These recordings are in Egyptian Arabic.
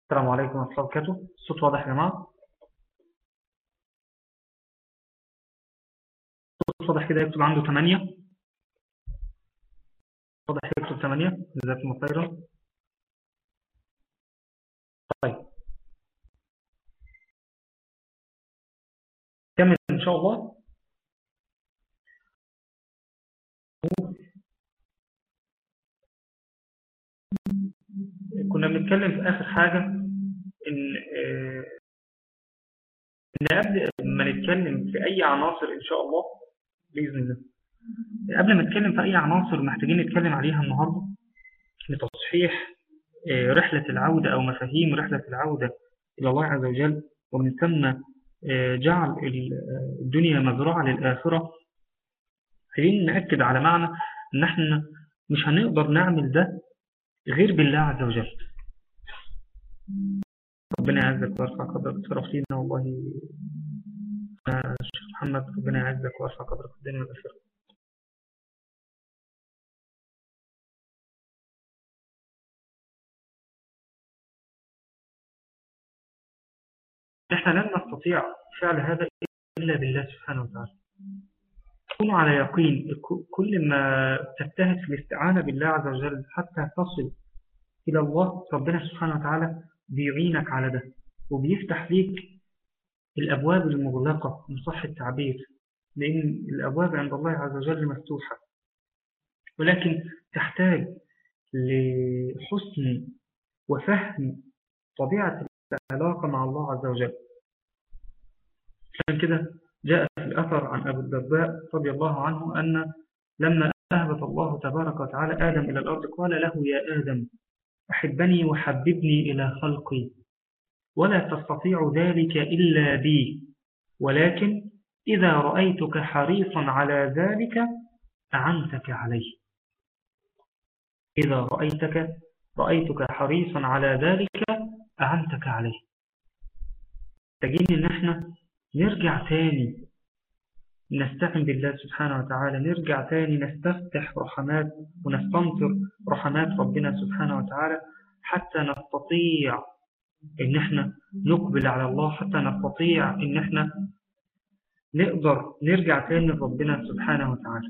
السلام عليكم ورحمة الله وبركاته الصوت واضح يا جماعة الصوت واضح كده يكتب عنده 8 واضح يكتب 8 جزاكم الله خيرا طيب كمل إن شاء الله كنا بنتكلم في آخر حاجة إن آه، إن قبل ما نتكلم في أي عناصر إن شاء الله بإذن الله قبل ما نتكلم في أي عناصر محتاجين نتكلم عليها النهاردة لتصحيح آه، رحلة العودة أو مفاهيم رحلة العودة إلى الله عز وجل ومن ثم آه، جعل ال- آه، الدنيا مزرعة للآخرة عايزين نأكد على معنى إن إحنا مش هنقدر نعمل ده غير بالله عز وجل ربنا يعزك ويرفع قدرك شرف لينا والله يا شيخ محمد ربنا يعزك ويرفع قدرك في الدنيا والآخرة احنا لن نستطيع فعل هذا إلا بالله سبحانه وتعالى كونوا على يقين ك- كل ما تجتهد في الاستعانة بالله عز وجل حتى تصل إلى الله ربنا سبحانه وتعالى بيعينك على ده وبيفتح ليك الأبواب المغلقة من صح التعبير لأن الأبواب عند الله عز وجل مفتوحة ولكن تحتاج لحسن وفهم طبيعة العلاقة مع الله عز وجل عشان كده جاء في الأثر عن أبو الدرداء رضي الله عنه أن لما أهبط الله تبارك وتعالى آدم إلى الأرض قال له يا آدم أحبني وحببني إلى خلقي ولا تستطيع ذلك إلا بي ولكن إذا رأيتك حريصا على ذلك أعنتك عليه إذا رأيتك رأيتك حريصا على ذلك أعنتك عليه تجين إن احنا نرجع تاني نستعن بالله سبحانه وتعالى نرجع تاني نستفتح رحمات ونستنطر رحمات ربنا سبحانه وتعالى حتى نستطيع ان احنا نقبل على الله حتى نستطيع ان احنا نقدر نرجع تاني لربنا سبحانه وتعالى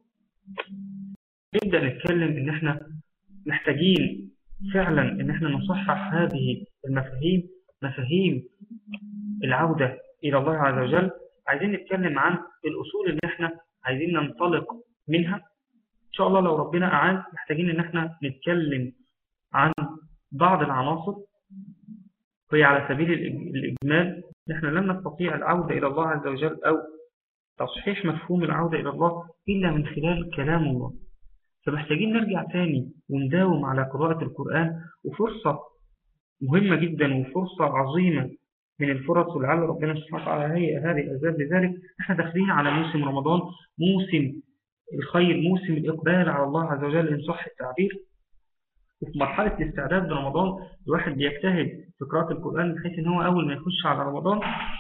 نبدأ نتكلم ان احنا محتاجين فعلا ان احنا نصحح هذه المفاهيم مفاهيم العودة الى الله عز وجل عايزين نتكلم عن الأصول اللي احنا عايزين ننطلق منها إن شاء الله لو ربنا أعان محتاجين إن احنا نتكلم عن بعض العناصر وهي على سبيل الإج- الإجمال إن احنا لن نستطيع العودة إلى الله عز وجل أو تصحيح مفهوم العودة إلى الله إلا من خلال كلام الله فمحتاجين نرجع تاني ونداوم على قراءة القرآن وفرصة مهمة جدا وفرصة عظيمة من الفرص ولعل ربنا سبحانه وتعالى هي هذه الأسباب لذلك احنا داخلين على موسم رمضان موسم الخير موسم الإقبال على الله عز وجل إن صح التعبير وفي مرحلة الاستعداد لرمضان الواحد بيجتهد في قراءة القرآن بحيث إن هو أول ما يخش على رمضان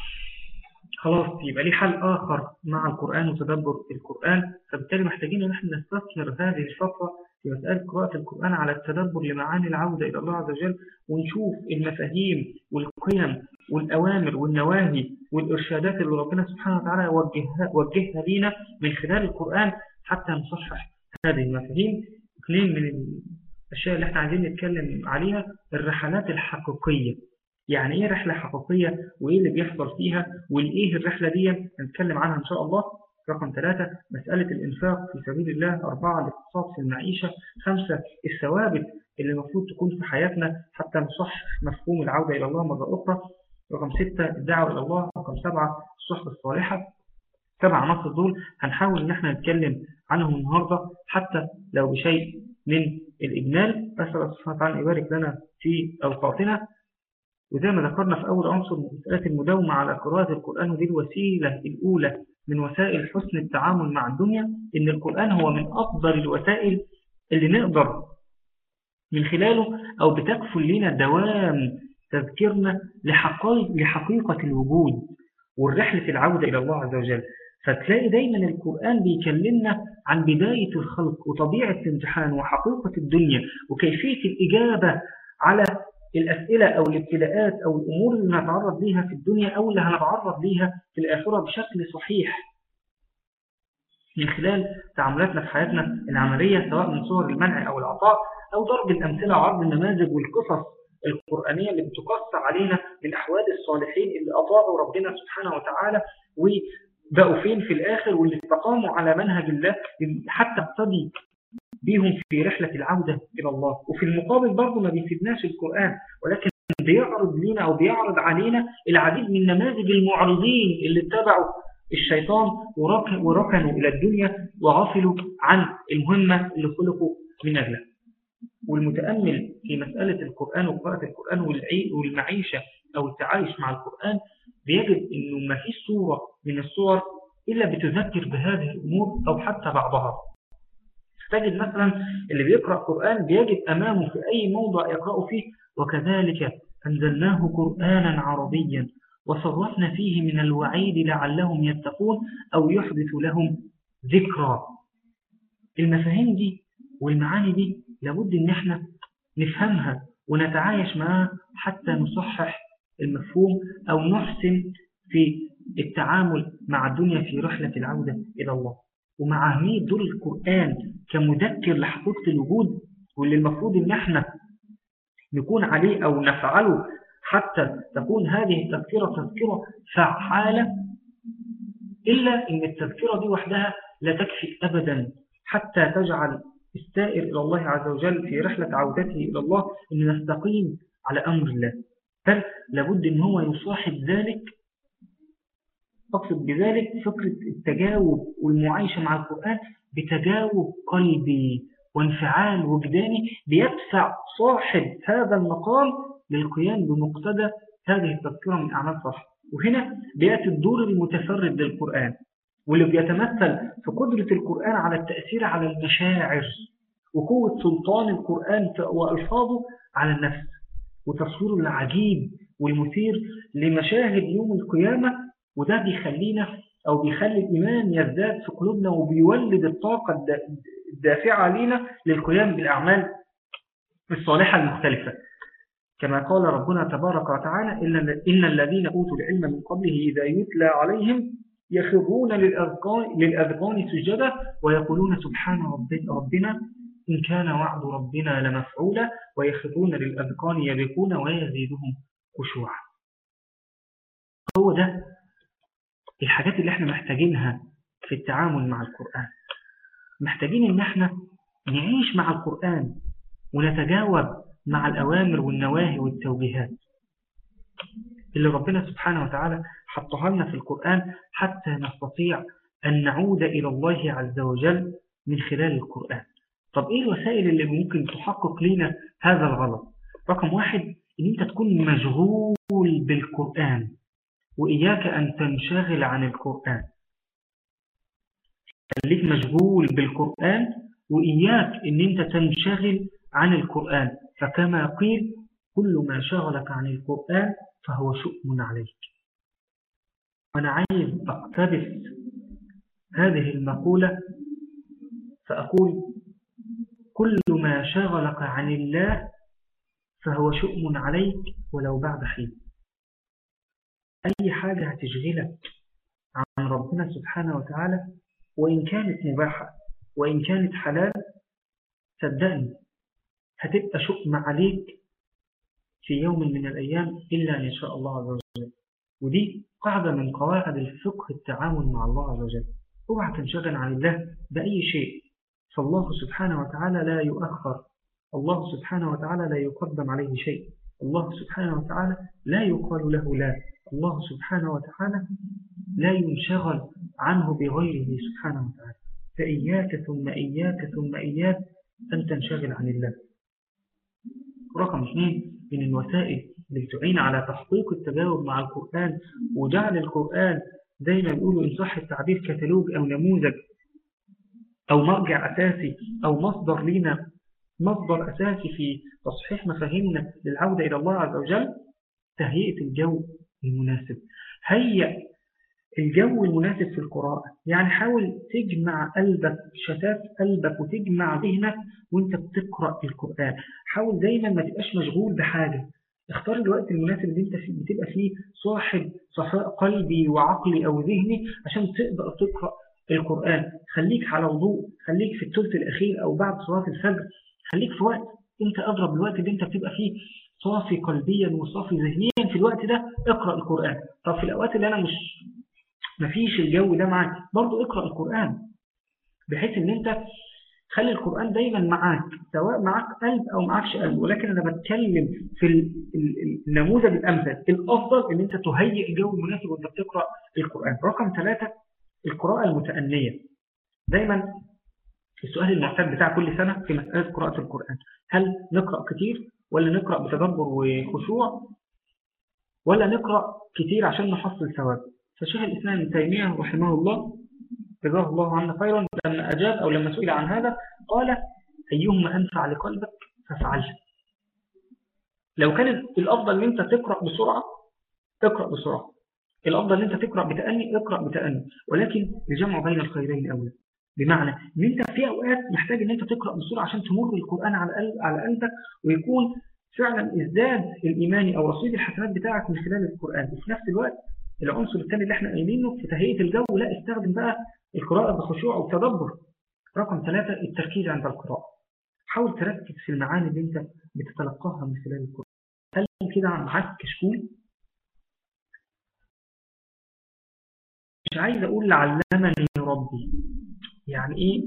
خلاص يبقى ليه حل آخر مع القرآن وتدبر القرآن فبالتالي محتاجين إن احنا نستثمر هذه الفترة في مسألة قراءة القرآن على التدبر لمعاني العودة إلى الله عز وجل ونشوف المفاهيم والقيم والأوامر والنواهي والإرشادات اللي ربنا سبحانه وتعالى وجهها, وجهها لينا من خلال القرآن حتى نصحح هذه المفاهيم اثنين من الأشياء اللي احنا عايزين نتكلم عليها الرحلات الحقيقية يعني ايه رحلة حقيقية وايه اللي بيحصل فيها والايه الرحلة دي هنتكلم عنها ان شاء الله رقم ثلاثة مسألة الإنفاق في سبيل الله أربعة الاقتصاد في المعيشة خمسة الثوابت اللي المفروض تكون في حياتنا حتى نصحح مفهوم العودة إلى الله مرة أخرى رقم ستة الدعوة إلى الله رقم سبعة الصحبة الصالحة سبع عناصر دول هنحاول إن احنا نتكلم عنهم النهاردة حتى لو بشيء من الإجمال أسأل الله سبحانه وتعالى أن يبارك لنا في أوقاتنا وزي ما ذكرنا في أول عنصر من مسألة المداومة على قراءة القرآن ودي الوسيلة الأولى من وسائل حسن التعامل مع الدنيا إن القرآن هو من أفضل الوسائل اللي نقدر من خلاله أو بتكفل لنا دوام تذكيرنا لحقائق لحقيقة الوجود والرحلة العودة إلى الله عز وجل فتلاقي دايما القرآن بيكلمنا عن بداية الخلق وطبيعة الامتحان وحقيقة الدنيا وكيفية الإجابة على الأسئلة أو الابتلاءات أو الأمور اللي نتعرض ليها في الدنيا أو اللي هنتعرض ليها في الآخرة بشكل صحيح من خلال تعاملاتنا في حياتنا العملية سواء من صور المنع أو العطاء أو ضرب الأمثلة وعرض النماذج والقصص القرآنية اللي بتقص علينا من أحوال الصالحين اللي أطاعوا ربنا سبحانه وتعالى وبقوا فين في الآخر واللي استقاموا على منهج الله حتى اقتدي بيهم في رحلة العودة إلى الله وفي المقابل برضه ما بيسيبناش القرآن ولكن بيعرض لنا أو بيعرض علينا العديد من نماذج المعرضين اللي اتبعوا الشيطان وركنوا إلى الدنيا وغفلوا عن المهمة اللي خلقوا من أجلها والمتأمل في مسألة القرآن وقراءة القرآن والمعيشة أو التعايش مع القرآن بيجد أنه ما فيش صورة من الصور إلا بتذكر بهذه الأمور أو حتى بعضها تجد مثلا اللي بيقرأ قرآن بيجد أمامه في أي موضع يقرأ فيه وكذلك أنزلناه قرآنا عربيا وصرفنا فيه من الوعيد لعلهم يتقون أو يحدث لهم ذكرى المفاهيم دي والمعاني دي لابد ان احنا نفهمها ونتعايش معها حتى نصحح المفهوم او نحسن في التعامل مع الدنيا في رحلة العودة إلى الله ومع أهمية دور القرآن كمذكر لحقيقة الوجود واللي المفروض ان احنا نكون عليه أو نفعله حتى تكون هذه التذكرة تذكرة فعالة إلا أن التذكرة دي وحدها لا تكفي أبدا حتى تجعل السائر إلى الله عز وجل في رحلة عودته إلى الله أن نستقيم على أمر الله بل لابد أن هو يصاحب ذلك أقصد بذلك فكرة التجاوب والمعايشة مع القرآن بتجاوب قلبي وانفعال وجداني بيدفع صاحب هذا المقام للقيام بمقتضى هذه التذكرة من أعمال صح وهنا بيأتي الدور المتفرد للقرآن واللي بيتمثل في قدرة القرآن على التأثير على المشاعر وقوة سلطان القرآن وألفاظه على النفس وتصويره العجيب والمثير لمشاهد يوم القيامة وده بيخلينا أو بيخلي الإيمان يزداد في قلوبنا وبيولد الطاقة الدافعة لنا للقيام بالأعمال الصالحة المختلفة كما قال ربنا تبارك وتعالى إن الذين أوتوا العلم من قبله إذا يتلى عليهم يخرون للأذقان, للأذقان سجدا ويقولون سبحان ربنا إن كان وعد ربنا لمفعولا ويخرون للأذقان يبكون ويزيدهم خشوعا هو ده الحاجات اللي احنا محتاجينها في التعامل مع القرآن محتاجين ان احنا نعيش مع القرآن ونتجاوب مع الأوامر والنواهي والتوجيهات اللي ربنا سبحانه وتعالى حطها لنا في القرآن حتى نستطيع أن نعود إلى الله عز وجل من خلال القرآن طب إيه الوسائل اللي ممكن تحقق لنا هذا الغلط رقم واحد إن أنت تكون مشغول بالقرآن وإياك أن تنشغل عن القرآن خليك مشغول بالقرآن وإياك أن أنت تنشغل عن القرآن فكما قيل كل ما شغلك عن القرآن فهو شؤم عليك وأنا عايز أقتبس هذه المقولة فأقول كل ما شغلك عن الله فهو شؤم عليك ولو بعد حين أي حاجة هتشغلك عن ربنا سبحانه وتعالى وإن كانت مباحة وإن كانت حلال صدقني هتبقى شؤم عليك في يوم من الأيام إلا إن شاء الله عز وجل ودي قاعدة من قواعد الفقه التعامل مع الله عز وجل اوعى تنشغل عن الله بأي شيء فالله سبحانه وتعالى لا يؤخر الله سبحانه وتعالى لا يقدم عليه شيء الله سبحانه وتعالى لا يقال له لا الله سبحانه وتعالى لا ينشغل عنه بغيره سبحانه وتعالى فإياك ثم إياك ثم إياك أن تنشغل عن الله رقم اثنين من الوسائل اللي تعين على تحقيق التجاوب مع القرآن وجعل القرآن زي ما بيقولوا إن صح التعبير كتالوج أو نموذج أو مرجع أساسي أو مصدر لنا مصدر أساسي في تصحيح مفاهيمنا للعودة إلى الله عز وجل تهيئة الجو المناسب هيئ الجو المناسب في القراءة يعني حاول تجمع قلبك شتات قلبك وتجمع ذهنك وانت بتقرأ القرآن حاول دايما ما تبقاش مشغول بحاجة اختار الوقت المناسب اللي انت فيه بتبقى فيه صاحب صفاء قلبي وعقلي او ذهني عشان تقدر تقرأ القرآن خليك على وضوء خليك في الثلث الأخير أو بعد صلاة الفجر خليك في وقت انت أضرب الوقت اللي انت بتبقى فيه صافي قلبيا وصافي ذهنيا في الوقت ده اقرأ القرآن طب في الأوقات اللي أنا مش مفيش الجو ده معاك برضو اقرأ القرآن بحيث ان انت خلي القرآن دايما معاك سواء معاك قلب أو معاكش قلب ولكن أنا بتكلم في النموذج الأمثل الأفضل ان انت تهيئ الجو المناسب وانت بتقرأ القرآن رقم ثلاثة القراءة المتأنية دايما السؤال المعتاد بتاع كل سنة في مسألة قراءة القرآن هل نقرأ كتير ولا نقرأ بتدبر وخشوع ولا نقرأ كتير عشان نحصل ثواب فشيخ الإسلام ابن تيمية رحمه الله جزاه الله عنا خيرا لما أجاب أو لما سئل عن هذا قال أيهما أنفع لقلبك فافعله لو كان الأفضل ان أنت تقرأ بسرعة تقرأ بسرعة الأفضل ان أنت تقرأ بتأني اقرأ بتأني ولكن الجمع بين الخيرين أولى بمعنى ان انت في اوقات محتاج ان انت تقرأ بسرعة عشان تمر القرآن على قلب على قلبك ويكون فعلا ازداد الايماني او رصيد الحسنات بتاعك من خلال القرآن وفي نفس الوقت العنصر الثاني اللي احنا قايلينه في تهيئة الجو لا استخدم بقى القراءة بخشوع وتدبر رقم ثلاثة التركيز عند القراءة حاول تركز في المعاني اللي انت بتتلقاها من خلال القرآن هل كده معاك كشكول مش عايز اقول لعلمني ربي يعني ايه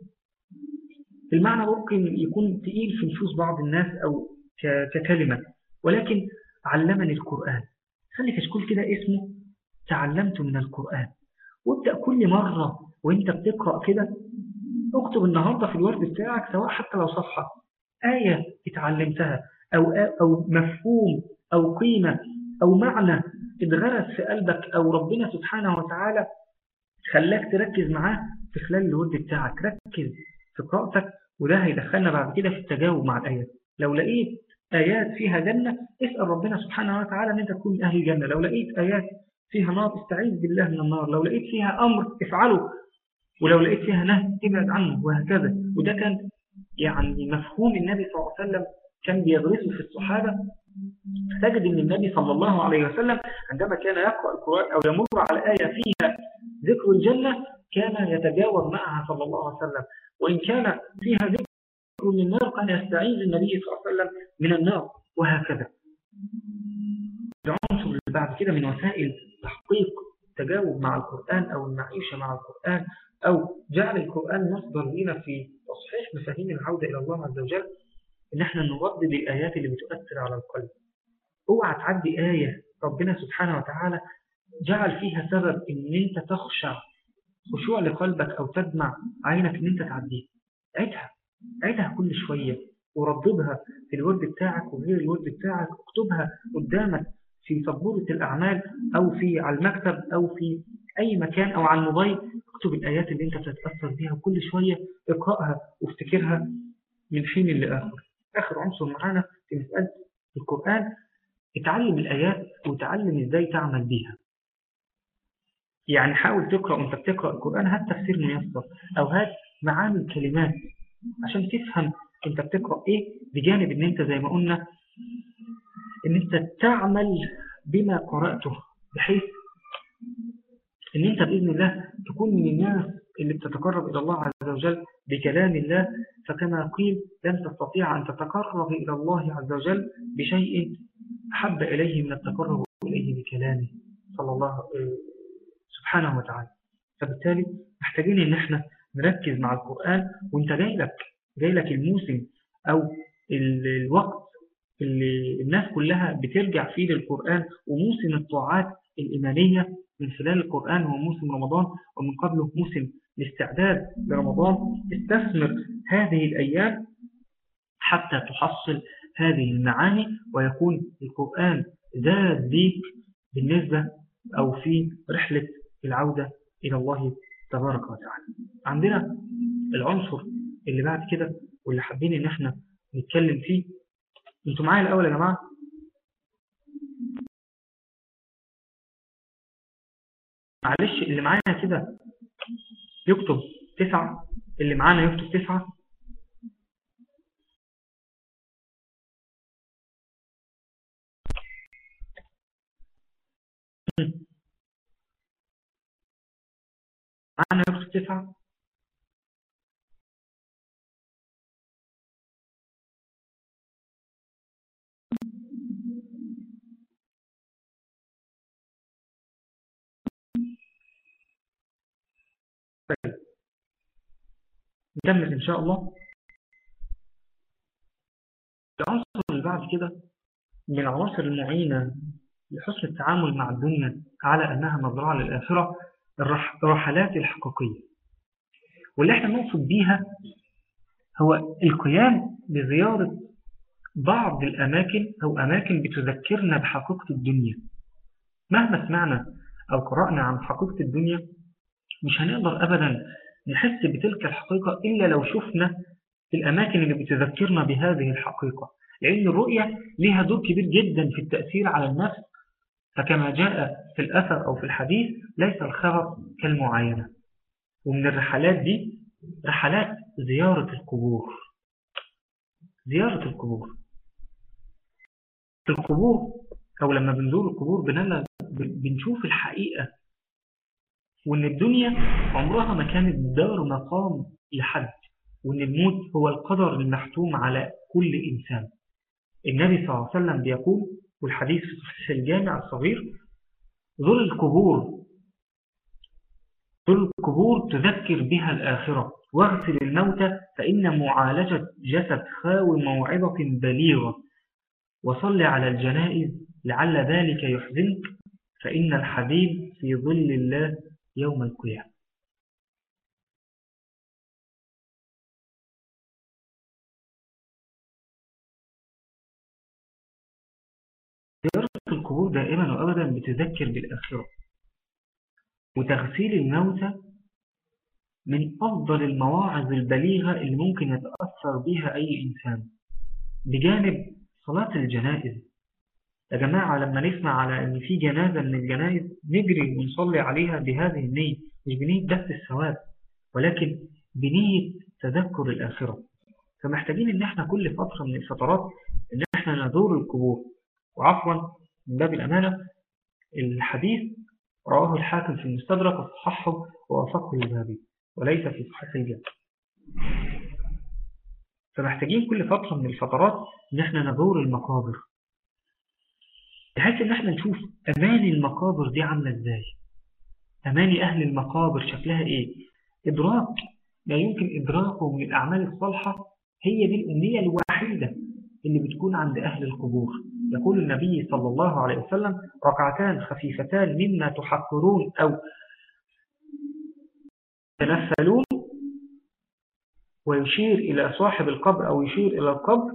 المعنى ممكن يكون تقيل في نفوس بعض الناس او ككلمة ولكن علمني القرآن خلي كشكول كده اسمه تعلمت من القرآن وابدأ كل مرة وانت بتقرأ كده اكتب النهاردة في الورد بتاعك سواء حتى لو صفحة آية اتعلمتها أو, أو مفهوم أو قيمة أو معنى اتغرس في قلبك أو ربنا سبحانه وتعالى خلاك تركز معاه في خلال الورد بتاعك ركز في قراءتك وده هيدخلنا بعد كده في التجاوب مع الآيات لو لقيت آيات فيها جنة اسأل ربنا سبحانه وتعالى أن أنت تكون من أهل الجنة لو لقيت آيات فيها نار استعيذ بالله من النار لو لقيت فيها أمر افعله ولو لقيت فيها نهي ابعد عنه وهكذا وده كان يعني مفهوم النبي صلى الله عليه وسلم كان بيدرسه في الصحابة تجد أن النبي صلى الله عليه وسلم عندما كان يقرأ القرآن أو يمر على آية فيها ذكر الجنة كان يتجاوب معها صلى الله عليه وسلم وإن كان فيها ذكر للنار كان يستعيذ النبي صلى الله عليه وسلم من النار وهكذا العنصر اللي بعد كده من وسائل تحقيق التجاوب مع القرآن أو المعيشة مع القرآن أو جعل القرآن مصدر لنا في تصحيح مفاهيم العودة إلى الله عز وجل إن احنا نردد الآيات اللي بتؤثر على القلب اوعى تعدي آية ربنا سبحانه وتعالى جعل فيها سبب إن أنت تخشع خشوع لقلبك أو تدمع عينك إن أنت تعديه عيدها عيدها كل شوية ورددها في الورد بتاعك وغير الورد بتاعك اكتبها قدامك في سبورة الأعمال أو في على المكتب أو في أي مكان أو على الموبايل اكتب الآيات اللي أنت بتتأثر بيها كل شوية اقرأها وافتكرها من حين لآخر آخر عنصر معانا في مسألة القرآن اتعلم الآيات وتعلم إزاي تعمل بيها يعني حاول تقرأ وانت بتقرأ القرآن هات تفسير ميسر أو هات معاني الكلمات عشان تفهم انت بتقرأ ايه بجانب ان انت زي ما قلنا ان انت تعمل بما قرأته بحيث ان انت بإذن الله تكون من الناس اللي بتتقرب إلى الله عز وجل بكلام الله فكما قيل لن تستطيع أن تتقرب إلى الله عز وجل بشيء أحب إليه من التقرب إليه بكلامه صلى الله سبحانه وتعالى فبالتالي محتاجين ان احنا نركز مع القرآن وانت جاي لك جاي لك الموسم او الوقت اللي الناس كلها بترجع فيه للقرآن وموسم الطاعات الإيمانية من خلال القرآن هو موسم رمضان ومن قبله موسم الاستعداد لرمضان استثمر هذه الأيام حتى تحصل هذه المعاني ويكون القرآن زاد ليك بالنسبة أو في رحلة العودة إلى الله تبارك وتعالى عندنا العنصر اللي بعد كده واللي حابين ان احنا نتكلم فيه انتوا معايا الاول يا جماعة معلش اللي معانا كده يكتب تسعة اللي معانا يكتب تسعة معنا نفس تسعة طيب نكمل إن شاء الله العنصر اللي بعد كده من العناصر المعينة لحسن التعامل مع الدنيا على أنها مزرعة للآخرة الرحلات الحقيقية واللي احنا نقصد بيها هو القيام بزيارة بعض الأماكن أو أماكن بتذكرنا بحقيقة الدنيا مهما سمعنا أو قرأنا عن حقيقة الدنيا مش هنقدر أبدا نحس بتلك الحقيقة إلا لو شفنا الأماكن اللي بتذكرنا بهذه الحقيقة لأن الرؤية لها دور كبير جدا في التأثير على النفس فكما جاء في الأثر أو في الحديث ليس الخبر كالمعاينة ومن الرحلات دي رحلات زيارة القبور زيارة القبور في القبور أو لما بنزور القبور بنشوف الحقيقة وإن الدنيا عمرها ما كانت دار مقام لحد وإن الموت هو القدر المحتوم على كل إنسان النبي صلى الله عليه وسلم بيقول والحديث في الجامع الصغير ذل القبور ذل القبور تذكر بها الآخرة واغسل الموتى فإن معالجة جسد خاو موعظة بليغة وصل على الجنائز لعل ذلك يحزنك فإن الحبيب في ظل الله يوم القيامة زيارة القبور دائما وأبدا بتذكر بالآخرة وتغسيل الموتى من أفضل المواعظ البليغة اللي ممكن يتأثر بها أي إنسان بجانب صلاة الجنائز يا جماعة لما نسمع على أن في جنازة من الجنائز نجري ونصلي عليها بهذه النية مش بنية بس الثواب ولكن بنية تذكر الآخرة فمحتاجين ان احنا كل فترة من الفترات ان احنا نزور القبور وعفوا من باب الأمانة الحديث رواه الحاكم في المستدرك وصححه ووافقه الذهبي وليس في صحيح الجامع فمحتاجين كل فترة من الفترات ان احنا نزور المقابر بحيث ان احنا نشوف اماني المقابر دي عاملة ازاي اماني اهل المقابر شكلها ايه ادراك ما يمكن ادراكه من الاعمال الصالحة هي دي الامنية الوحيدة اللي بتكون عند اهل القبور يقول النبي صلى الله عليه وسلم ركعتان خفيفتان مما تحقرون او تنفلون ويشير إلى صاحب القبر أو يشير إلى القبر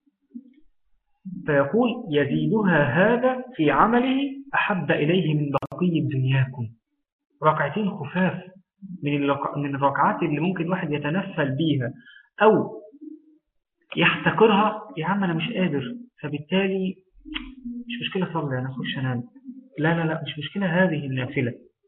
فيقول يزيدها هذا في عمله أحب إليه من بقية دنياكم ركعتين خفاف من من الركعات اللي ممكن واحد يتنفل بيها أو يحتكرها يا عم أنا مش قادر فبالتالي مش مشكلة صلي أنا أخش أنام لا لا لا مش مشكلة هذه النافلة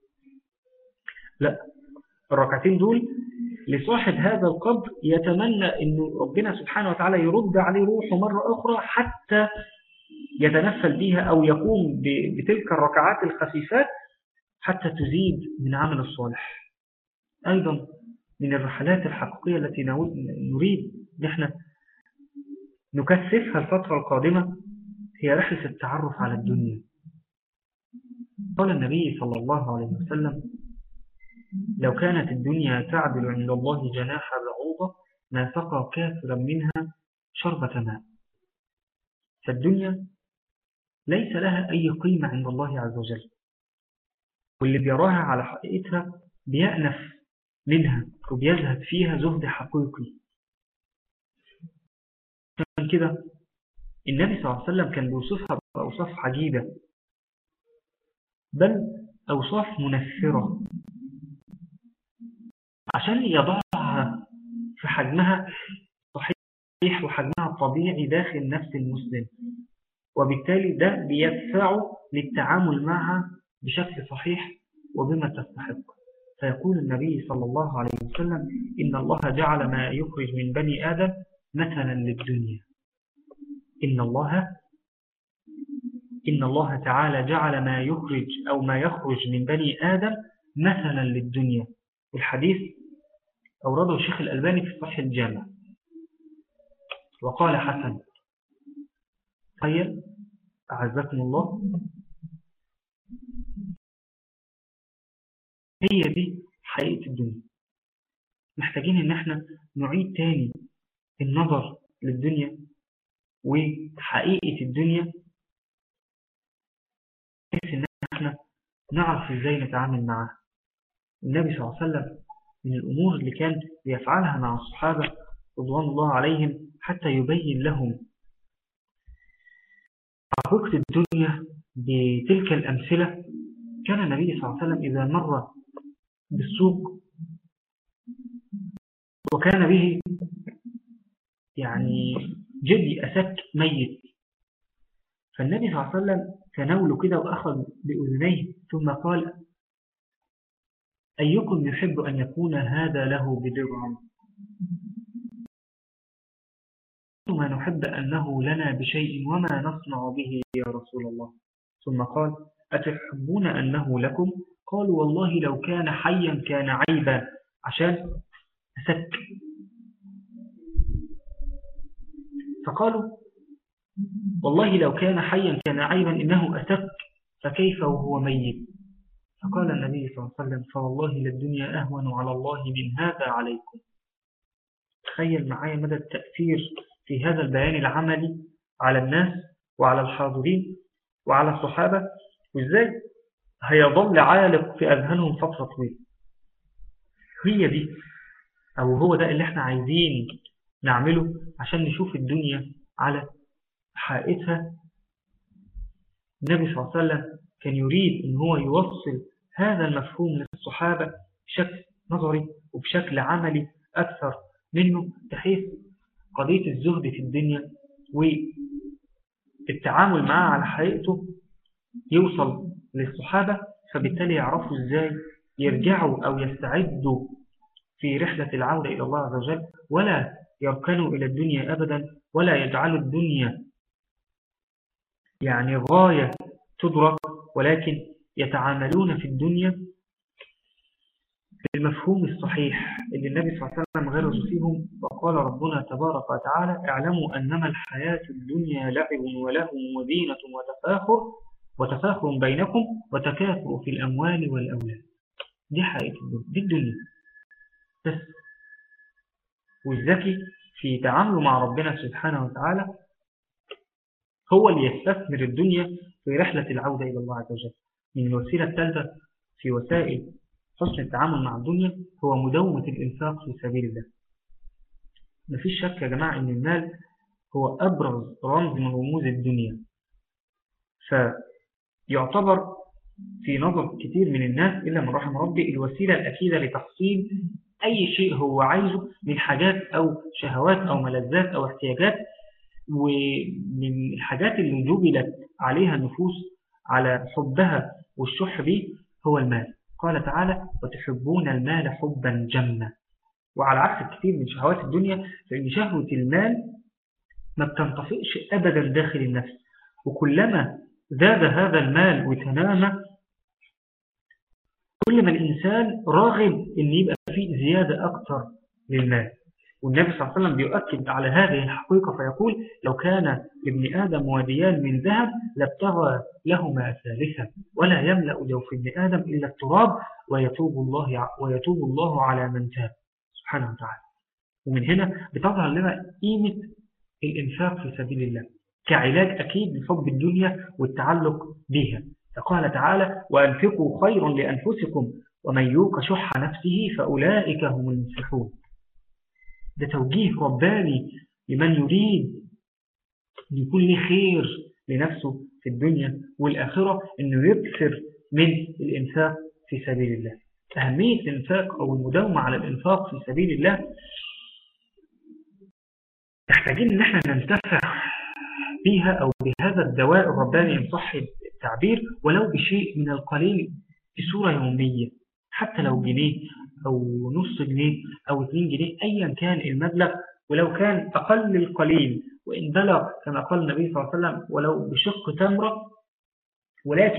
لا الركعتين دول لصاحب هذا القبر يتمنى أن ربنا سبحانه وتعالى يرد عليه روحه مرة أخرى حتى يتنفل بها أو يقوم بتلك الركعات الخفيفات حتى تزيد من عمل الصالح أيضا من الرحلات الحقيقية التي نريد نحن نكثفها الفترة القادمة هي رحلة التعرف على الدنيا قال النبي صلى الله عليه وسلم لو كانت الدنيا تعدل عند الله جناح بعوضة ما سقى كافرا منها شربة ماء فالدنيا ليس لها أي قيمة عند الله عز وجل واللي بيراها على حقيقتها بيأنف منها وبيزهد فيها زهد حقيقي عشان كده النبي صلى الله عليه وسلم كان بيوصفها بأوصاف عجيبة بل أوصاف منفرة عشان يضعها في حجمها صحيح وحجمها الطبيعي داخل نفس المسلم وبالتالي ده بيدفعه للتعامل معها بشكل صحيح وبما تستحق فيقول النبي صلى الله عليه وسلم إن الله جعل ما يخرج من بني آدم مثلا للدنيا إن الله إن الله تعالى جعل ما يخرج أو ما يخرج من بني آدم مثلا للدنيا الحديث أورده الشيخ الألباني في صحيح الجامع وقال حسن تخيل أعزكم الله هي دي حقيقة الدنيا محتاجين ان احنا نعيد تاني النظر للدنيا وحقيقة الدنيا بحيث ان احنا نعرف ازاي نتعامل معها النبي صلى الله عليه وسلم من الامور اللي كان بيفعلها مع الصحابة رضوان الله عليهم حتى يبين لهم حقيقة الدنيا بتلك الأمثلة كان النبي صلى الله عليه وسلم إذا مر بالسوق وكان به يعني جدي أسك ميت فالنبي صلى الله عليه وسلم تناوله كده وأخذ بأذنيه ثم قال أيكم يحب أن يكون هذا له بدرع ما نحب أنه لنا بشيء وما نصنع به يا رسول الله ثم قال أتحبون أنه لكم قالوا والله لو كان حيا كان عيبا عشان أسك فقالوا والله لو كان حيا كان عيبا إنه أسك فكيف وهو ميت فقال النبي صلى الله عليه وسلم فوالله للدنيا أهون على الله من هذا عليكم تخيل معايا مدى التأثير في هذا البيان العملي على الناس وعلى الحاضرين وعلى الصحابة وإزاي هيظل عالق في أذهانهم فترة طويلة هي دي أو هو ده اللي احنا عايزين نعمله عشان نشوف الدنيا على حقيقتها النبي صلى الله عليه وسلم كان يريد ان هو يوصل هذا المفهوم للصحابة بشكل نظري وبشكل عملي أكثر منه بحيث قضية الزهد في الدنيا والتعامل معها على حقيقته يوصل للصحابة فبالتالي يعرفوا ازاي يرجعوا أو يستعدوا في رحلة العودة إلى الله عز وجل ولا يركنوا إلى الدنيا أبدا ولا يجعلوا الدنيا يعني غاية تدرك ولكن يتعاملون في الدنيا بالمفهوم الصحيح اللي النبي صلى الله عليه وسلم غرز فيهم وقال ربنا تبارك وتعالى اعلموا أنما الحياة الدنيا لعب ولهو ودينة وتفاخر وتفاخر بينكم وتكاثر في الأموال والأولاد دي حقيقة الدنيا دي الدنيا بس والذكي في تعامله مع ربنا سبحانه وتعالى هو اللي يستثمر الدنيا في رحلة العودة إلى الله عز وجل من الوسيلة الثالثة في وسائل حسن التعامل مع الدنيا هو مدومة الإنفاق في سبيل الله مفيش شك يا جماعة أن المال هو أبرز رمز من رموز الدنيا فيعتبر في نظر كثير من الناس إلا من رحم ربي الوسيلة الأكيدة لتحصيل أي شيء هو عايزه من حاجات أو شهوات أو ملذات أو احتياجات ومن الحاجات اللي جبلت عليها النفوس على حبها والشح به هو المال قال تعالى وتحبون المال حبا جما وعلى عكس الكثير من شهوات الدنيا فإن شهوة المال ما بتنطفئش أبدا داخل النفس وكلما زاد هذا المال وتنامى كل ما الإنسان راغب أن يبقى فيه زيادة أكثر للمال والنبي صلى الله عليه وسلم بيؤكد على هذه الحقيقة فيقول لو كان لابن آدم واديان من ذهب لابتغى لهما ثالثا ولا يملأ جوف ابن آدم إلا التراب ويتوب الله, ويتوب الله على من تاب سبحانه وتعالى ومن هنا بتظهر لنا قيمة الإنفاق في سبيل الله كعلاج أكيد لحب الدنيا والتعلق بها فقال تعالى وأنفقوا خير لأنفسكم ومن يوق شح نفسه فأولئك هم المفلحون ده توجيه رباني لمن يريد أن يكون له خير لنفسه في الدنيا والآخرة أنه يكثر من الإنفاق في سبيل الله أهمية الإنفاق أو المداومة على الإنفاق في سبيل الله محتاجين أن احنا ننتفع بها أو بهذا الدواء الرباني إن صح التعبير ولو بشيء من القليل بصورة يومية حتى لو جنيه أو نص جنيه أو 2 جنيه أيا كان المبلغ ولو كان أقل القليل وإن بلغ كما قال النبي صلى الله عليه وسلم ولو بشق تمرة ولكن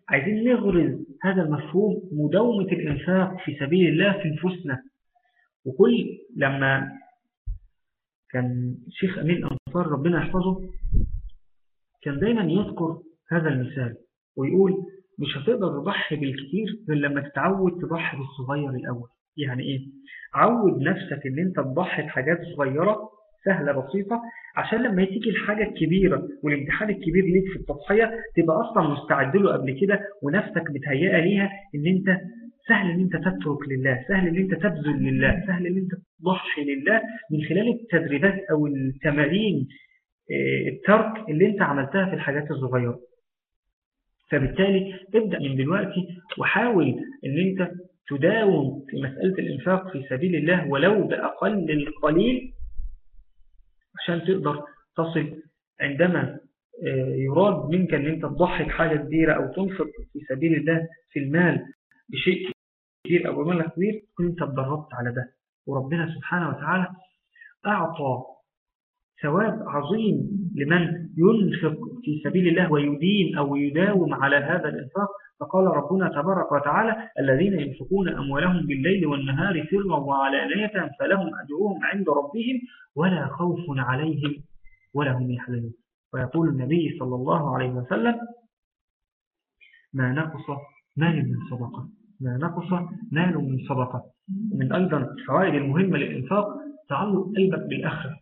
عايزين نغرز هذا المفهوم مداومة الإنفاق في سبيل الله في نفوسنا وكل لما كان شيخ أمين أنصار ربنا يحفظه كان دايما يذكر هذا المثال ويقول مش هتقدر تضحي بالكثير غير لما تتعود تضحي بالصغير الأول يعني إيه؟ عود نفسك إن أنت تضحي بحاجات صغيرة سهلة بسيطة عشان لما تيجي الحاجة الكبيرة والامتحان الكبير ليك في التضحية تبقى أصلا مستعد له قبل كده ونفسك متهيئة ليها إن أنت سهل إن أنت تترك لله سهل إن أنت تبذل لله سهل إن أنت تضحي لله من خلال التدريبات أو التمارين الترك اللي أنت عملتها في الحاجات الصغيرة فبالتالي ابدأ من دلوقتي وحاول إن أنت تداوم في مسألة الإنفاق في سبيل الله ولو بأقل القليل عشان تقدر تصل عندما يراد منك أن أنت تضحي بحاجة كبيرة أو تنفق في سبيل الله في المال بشيء كبير أو بمبلغ كبير تكون أنت اتدربت على ده وربنا سبحانه وتعالى أعطى ثواب عظيم لمن ينفق في سبيل الله ويدين أو يداوم على هذا الإنفاق فقال ربنا تبارك وتعالى الذين ينفقون أموالهم بالليل والنهار سرا وعلانية فلهم أجرهم عند ربهم ولا خوف عليهم ولا هم يحزنون ويقول النبي صلى الله عليه وسلم ما نقص مال من صدقة ما نقص مال من صدقة ومن أيضا الفوائد المهمة للإنفاق تعلق قلبك بالآخرة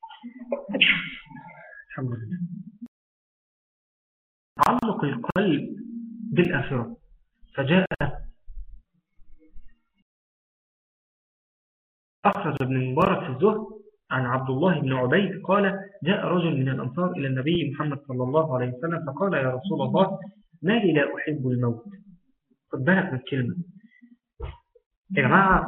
الحمد لله تعلق القلب بالآخرة فجاء أخرج ابن المبارك في الزهد عن عبد الله بن عبيد قال جاء رجل من الأنصار إلى النبي محمد صلى الله عليه وسلم فقال يا رسول الله ما لي لا أحب الموت خد بالك من الكلمة يا جماعة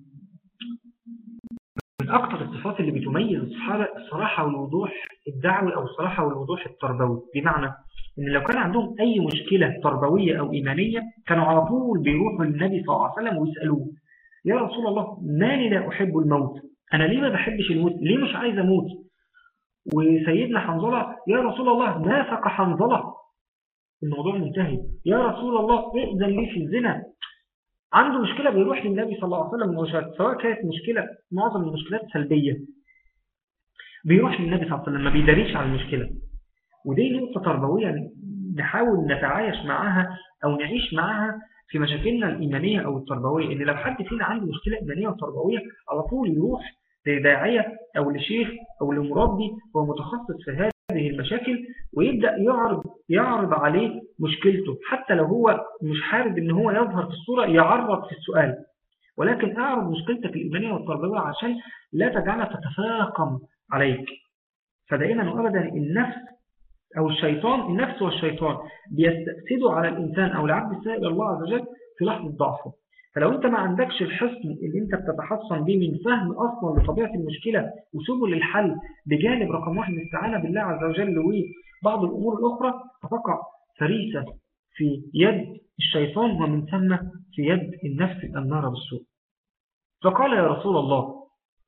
من أكثر الصفات اللي بتميز الصحابة الصراحة والوضوح الدعوي أو الصراحة والوضوح التربوي بمعنى إن لو كان عندهم أي مشكلة تربوية أو إيمانية كانوا على طول بيروحوا للنبي صلى الله عليه وسلم ويسألوه يا رسول الله ما لي لا أحب الموت أنا ليه ما بحبش الموت ليه مش عايز أموت وسيدنا حنظلة يا رسول الله نافق حنظلة الموضوع منتهي يا رسول الله ائذن لي في الزنا عنده مشكلة بيروح للنبي صلى الله عليه وسلم سواء كانت مشكلة معظم المشكلات سلبية بيروح للنبي صلى الله عليه وسلم ما بيداريش على المشكلة ودي نقطة تربوية نحاول نتعايش معاها أو نعيش معاها في مشاكلنا الإيمانية أو التربوية إن لو حد فينا عنده مشكلة إيمانية وتربوية على طول يروح لداعية أو لشيخ أو لمربي هو متخصص في هذه المشاكل ويبدأ يعرض يعرض عليه مشكلته حتى لو هو مش حابب إن هو يظهر في الصورة يعرض في السؤال ولكن أعرض مشكلتك الإيمانية والتربوية عشان لا تجعلها تتفاقم عليك فدائما وأبدا النفس أو الشيطان النفس والشيطان بيستأسدوا على الإنسان أو العبد السائل الله عز وجل في لحظة ضعفه فلو أنت ما عندكش الحصن اللي أنت بتتحصن به من فهم أصلا لطبيعة المشكلة وسبل الحل بجانب رقم واحد الاستعانة بالله عز وجل وبعض الأمور الأخرى فتقع فريسة في يد الشيطان ومن ثم في يد النفس الأمارة بالسوء فقال يا رسول الله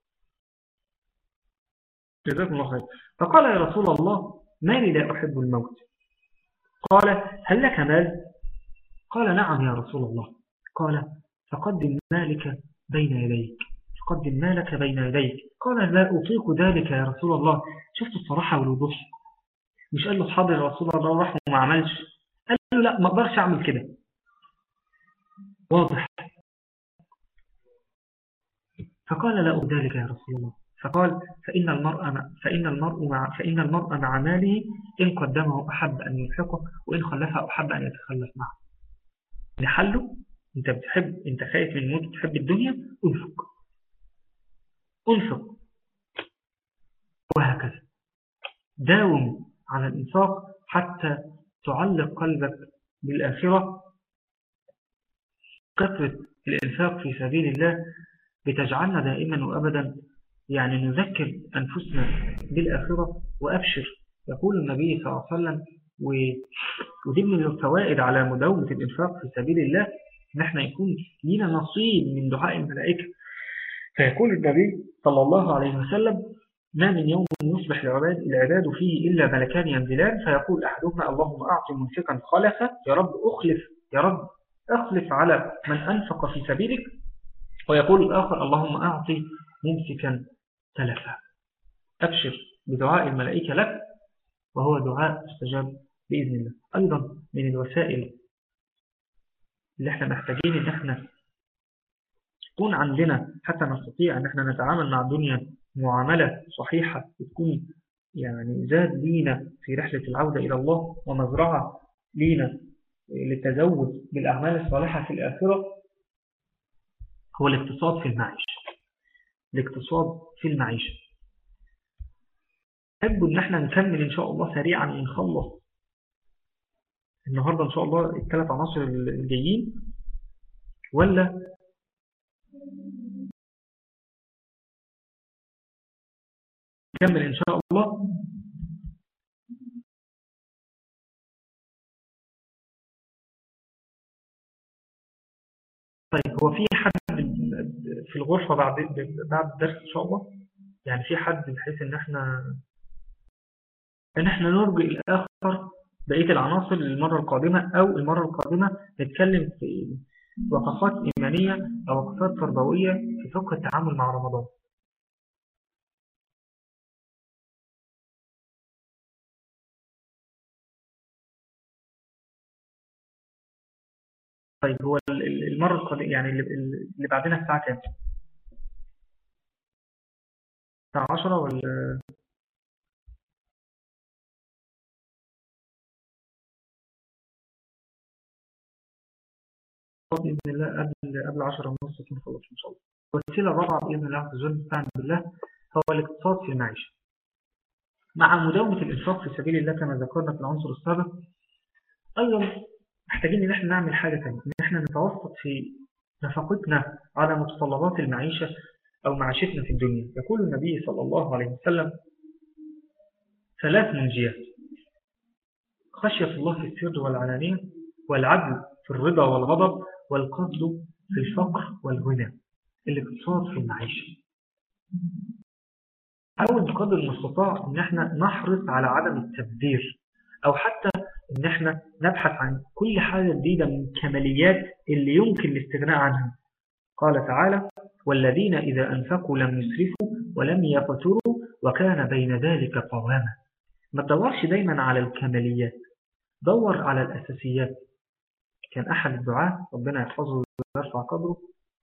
جزاكم الله خير فقال يا رسول الله ما لي لا أحب الموت قال هل لك مال قال نعم يا رسول الله قال فقدم مالك بين يديك فقدم مالك بين يديك قال لا أطيق ذلك يا رسول الله شفت الصراحة والوضوح مش قال له حاضر يا رسول الله راح وما عملش قال له لا ما اقدرش اعمل كده واضح فقال لا ذلك يا رسول الله فقال فإن المرء مع فإن المرء مع فإن المرء مع ماله إن قدمه أحب أن يلحقه وإن خلفه أحب أن يتخلف معه لحله أنت بتحب أنت خايف من الموت بتحب الدنيا أنفق أنفق وهكذا داوم على الإنفاق حتى تعلق قلبك بالآخرة كثرة الإنفاق في سبيل الله بتجعلنا دائما وأبدا يعني نذكر أنفسنا بالآخرة وأبشر يقول النبي صلى الله عليه وسلم ودي من الفوائد على مداومة الإنفاق في سبيل الله نحن يكون لنا نصيب من دعاء الملائكة فيقول النبي صلى الله عليه وسلم ما من يوم يصبح العباد, العباد فيه إلا ملكان ينزلان فيقول أحدهما اللهم أعطي منفقا خلفا يا رب أخلف يا رب أخلف على من أنفق في سبيلك ويقول الآخر اللهم أعطي ممسكا تلفا أبشر بدعاء الملائكة لك وهو دعاء استجاب بإذن الله أيضا من الوسائل اللي احنا محتاجين ان احنا تكون عندنا حتى نستطيع ان احنا نتعامل مع الدنيا معاملة صحيحة تكون يعني زاد لينا في رحلة العودة إلى الله ومزرعة لينا للتزود بالأعمال الصالحة في الآخرة هو الاقتصاد في المعيشة الاقتصاد في المعيشة أحب أن احنا نكمل إن شاء الله سريعا ونخلص النهاردة إن شاء الله الثلاث عناصر الجايين ولا نكمل إن شاء الله طيب هو في حد في الغرفة بعد بعد الدرس إن شاء الله يعني في حد بحيث إن احنا إن احنا نرجع الآخر بقية العناصر للمرة القادمة أو المرة القادمة نتكلم في وقفات إيمانية أو وقفات تربوية في فقه التعامل مع رمضان طيب هو المرة القادمة يعني اللي بعدنا الساعة كام؟ الساعة 10 ولا بإذن الله قبل قبل 10 ونص نكون خلص إن شاء الله. والوسيلة الرابعة بإذن الله عز وجل نستعين بالله هو الاقتصاد في المعيشة. مع مداومة الإنفاق في سبيل الله كما ذكرنا في العنصر السابق أيضا محتاجين إن احنا نعمل حاجة ثانية إن احنا نتوسط في نفقتنا على متطلبات المعيشة أو معيشتنا في الدنيا يقول النبي صلى الله عليه وسلم ثلاث منجيات خشية الله في السر والعلانية والعدل في الرضا والغضب والقصد في الفقر والغنى الاقتصاد في المعيشة أول بقدر المستطاع إن احنا نحرص على عدم التبذير أو حتى إن احنا نبحث عن كل حاجة جديدة من الكماليات اللي يمكن الاستغناء عنها قال تعالى والذين إذا أنفقوا لم يسرفوا ولم يقتروا وكان بين ذلك قواما ما تدورش دايما على الكماليات دور على الأساسيات كان أحد الدعاة ربنا يحفظه ويرفع قدره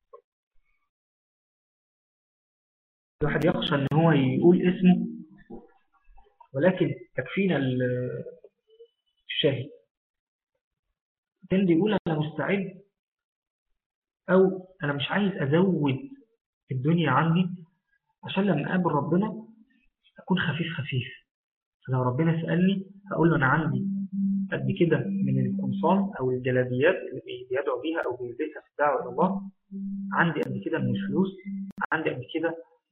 الواحد يخشى ان هو يقول اسمه ولكن تكفينا الشاهد كان بيقول أنا مستعد أو أنا مش عايز أزود الدنيا عندي عشان لما أقابل ربنا أكون خفيف خفيف فلو ربنا سألني هقول له أنا عندي قد كده من القمصان أو الجلابيات اللي بيدعو بيها أو بيلبسها في الدعوة إلى الله عندي قد كده من الفلوس عندي قد كده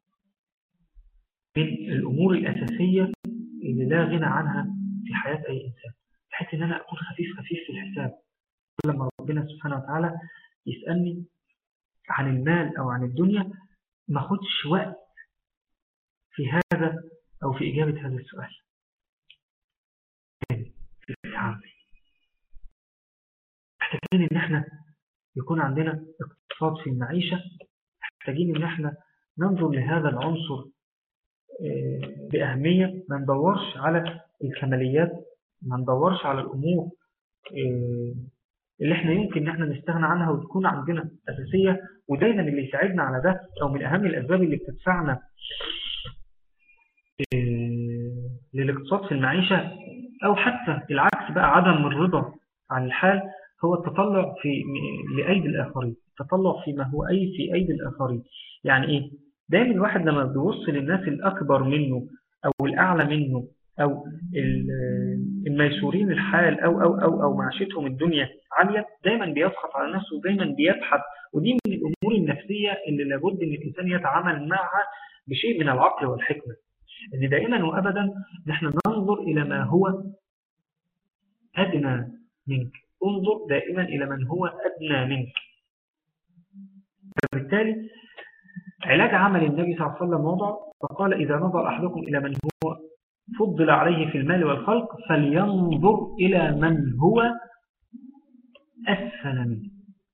من الأمور الأساسية اللي لا غنى عنها في حياة أي إنسان بحيث إن أنا أكون خفيف خفيف في الحساب لما ربنا سبحانه وتعالى يسألني عن المال أو عن الدنيا ما خدش وقت في هذا أو في إجابة هذا السؤال في التعامل محتاجين إن احنا يكون عندنا اقتصاد في المعيشة محتاجين إن احنا ننظر لهذا العنصر بأهمية ما ندورش على الكماليات ما ندورش على الأمور اللي احنا يمكن ان احنا نستغنى عنها وتكون عندنا أساسية ودايما اللي يساعدنا على ده أو من أهم الأسباب اللي بتدفعنا للاقتصاد في المعيشة أو حتى العكس بقى عدم الرضا عن الحال هو التطلع في لأيدي الآخرين التطلع فيما هو أي في أيدي الآخرين يعني إيه دايما الواحد لما بيوصل للناس الأكبر منه أو الأعلى منه أو الميسورين الحال أو أو أو أو معيشتهم الدنيا عالية دايما بيسخط على نفسه ودايما بيبحث ودي من الأمور النفسية اللي لابد أن الإنسان يتعامل معها بشيء من العقل والحكمة أن دائما وأبدا نحن ننظر إلى ما هو أدنى منك انظر دائما إلى من هو أدنى منك فبالتالي علاج عمل النبي صلى الله عليه وسلم وضع فقال إذا نظر أحدكم إلى من هو فضل عليه في المال والخلق فلينظر إلى من هو أسفل منه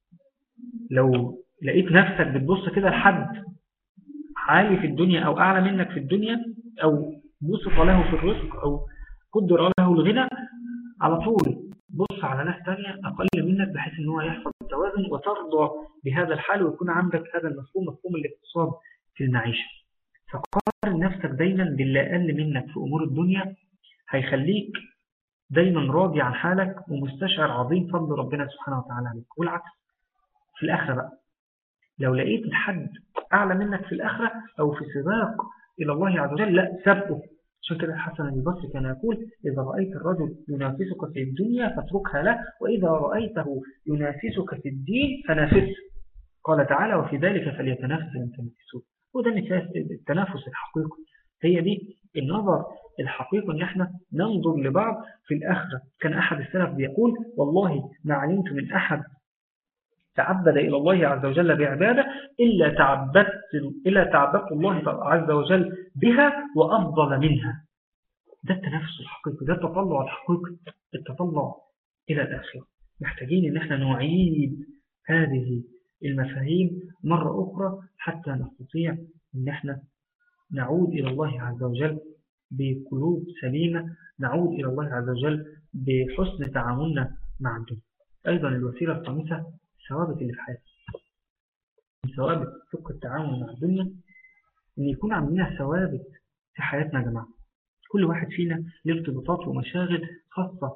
لو لقيت نفسك بتبص كده لحد عالي في الدنيا أو أعلى منك في الدنيا أو بصف له في الرزق أو قدر له الغنى على طول بص على ناس تانية أقل منك بحيث أنه يحفظ التوازن وترضى بهذا الحال ويكون عندك هذا المفهوم مفهوم الاقتصاد في المعيشة فقارن نفسك دايما باللي أقل منك في أمور الدنيا هيخليك دايما راضي عن حالك ومستشعر عظيم فضل ربنا سبحانه وتعالى عليك والعكس في الآخرة بقى لو لقيت الحد أعلى منك في الآخرة أو في سباق إلى الله عز وجل لا سبقه عشان كده الحسن البصري كان يقول إذا رأيت الرجل ينافسك في الدنيا فاتركها له وإذا رأيته ينافسك في الدين فنافسه قال تعالى وفي ذلك فليتنافس المتنافسون وده التنافس الحقيقي هي دي النظر الحقيقي ان احنا ننظر لبعض في الآخرة كان أحد السلف بيقول والله ما علمت من أحد تعبد إلى الله عز وجل بعبادة إلا تعبدت, إلا تعبدت الله عز وجل بها وأفضل منها ده التنافس الحقيقي ده التطلع الحقيقي التطلع إلى الآخرة محتاجين إن احنا نعيد هذه المفاهيم مرة أخرى حتى نستطيع إن احنا نعود إلى الله عز وجل بقلوب سليمة نعود إلى الله عز وجل بحسن تعاملنا مع الدنيا أيضا الوسيلة الخامسة الثوابت اللي في حياتنا من ثوابت فقه التعامل مع الدنيا ان يكون عندنا ثوابت في حياتنا يا جماعة كل واحد فينا له ارتباطات ومشاغل خاصة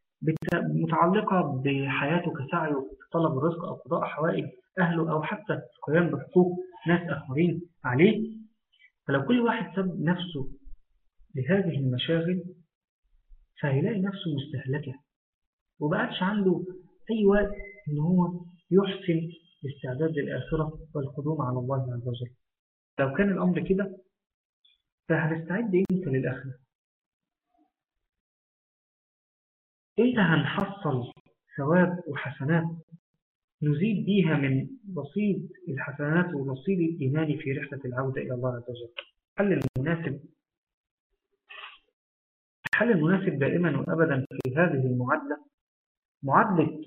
متعلقة بحياته كسعيه في طلب الرزق أو قضاء حوائج أهله أو حتى القيام بحقوق ناس آخرين عليه فلو كل واحد سب نفسه لهذه المشاغل فهيلاقي نفسه مستهلكة وبقتش عنده أي وقت إن هو يحسن الاستعداد للآخرة والقدوم على الله عز وجل لو كان الأمر كده فهنستعد إمتى للآخرة إمتى هنحصل ثواب وحسنات نزيد بيها من رصيد الحسنات ورصيد الإيمان في رحلة العودة إلى الله عز وجل الحل المناسب الحل المناسب دائما وأبدا في هذه المعادلة معادلة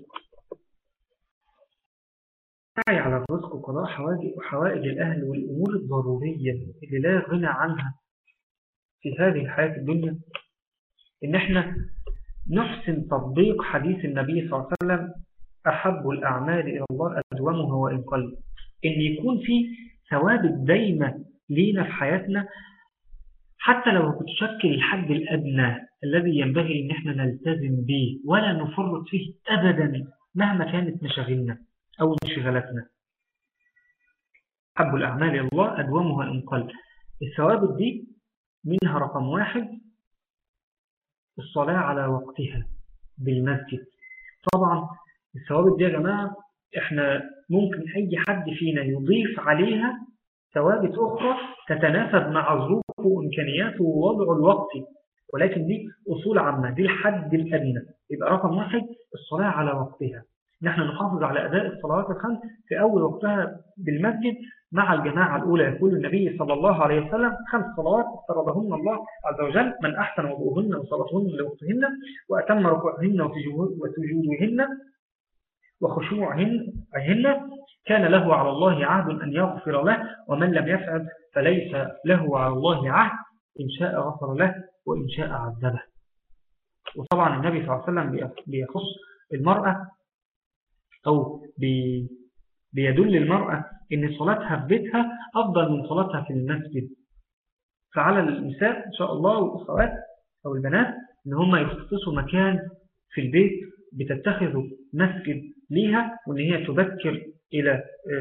السعي على الرزق وقضاء حوائج الأهل والأمور الضرورية اللي لا غنى عنها في هذه الحياة الدنيا إن احنا نحسن تطبيق حديث النبي صلى الله عليه وسلم أحب الأعمال إلى الله أدومها وإن قل إن يكون في ثوابت دايمة لينا في حياتنا حتى لو بتشكل الحد الأدنى الذي ينبغي إن احنا نلتزم به ولا نفرط فيه أبدا مهما كانت مشاغلنا أو انشغالاتنا حب الأعمال إلى الله أدومها إن قل الثوابت دي منها رقم واحد الصلاة على وقتها بالمسجد طبعا الثوابت دي يا جماعة احنا ممكن أي حد فينا يضيف عليها ثوابت أخرى تتناسب مع ظروفه وإمكانياته ووضعه الوقتي ولكن دي أصول عامة دي الحد الأدنى يبقى رقم واحد الصلاة على وقتها نحن نحافظ على أداء الصلوات الخمس في أول وقتها بالمسجد مع الجماعة الأولى يقول النبي صلى الله عليه وسلم خمس صلوات فرضهن الله عز وجل من أحسن وضوءهن وصلاتهن لوقتهن وأتم ركوعهن وسجودهن وخشوعهن كان له على الله عهد أن يغفر له ومن لم يفعل فليس له على الله عهد إن شاء غفر له وإن شاء عذبه وطبعا النبي صلى الله عليه وسلم بيخص المرأة أو بي بيدل المرأة إن صلاتها في بيتها أفضل من صلاتها في المسجد فعلى النساء إن شاء الله والأخوات أو البنات إن هم يخصصوا مكان في البيت بتتخذوا مسجد ليها وإن هي تبكر إلى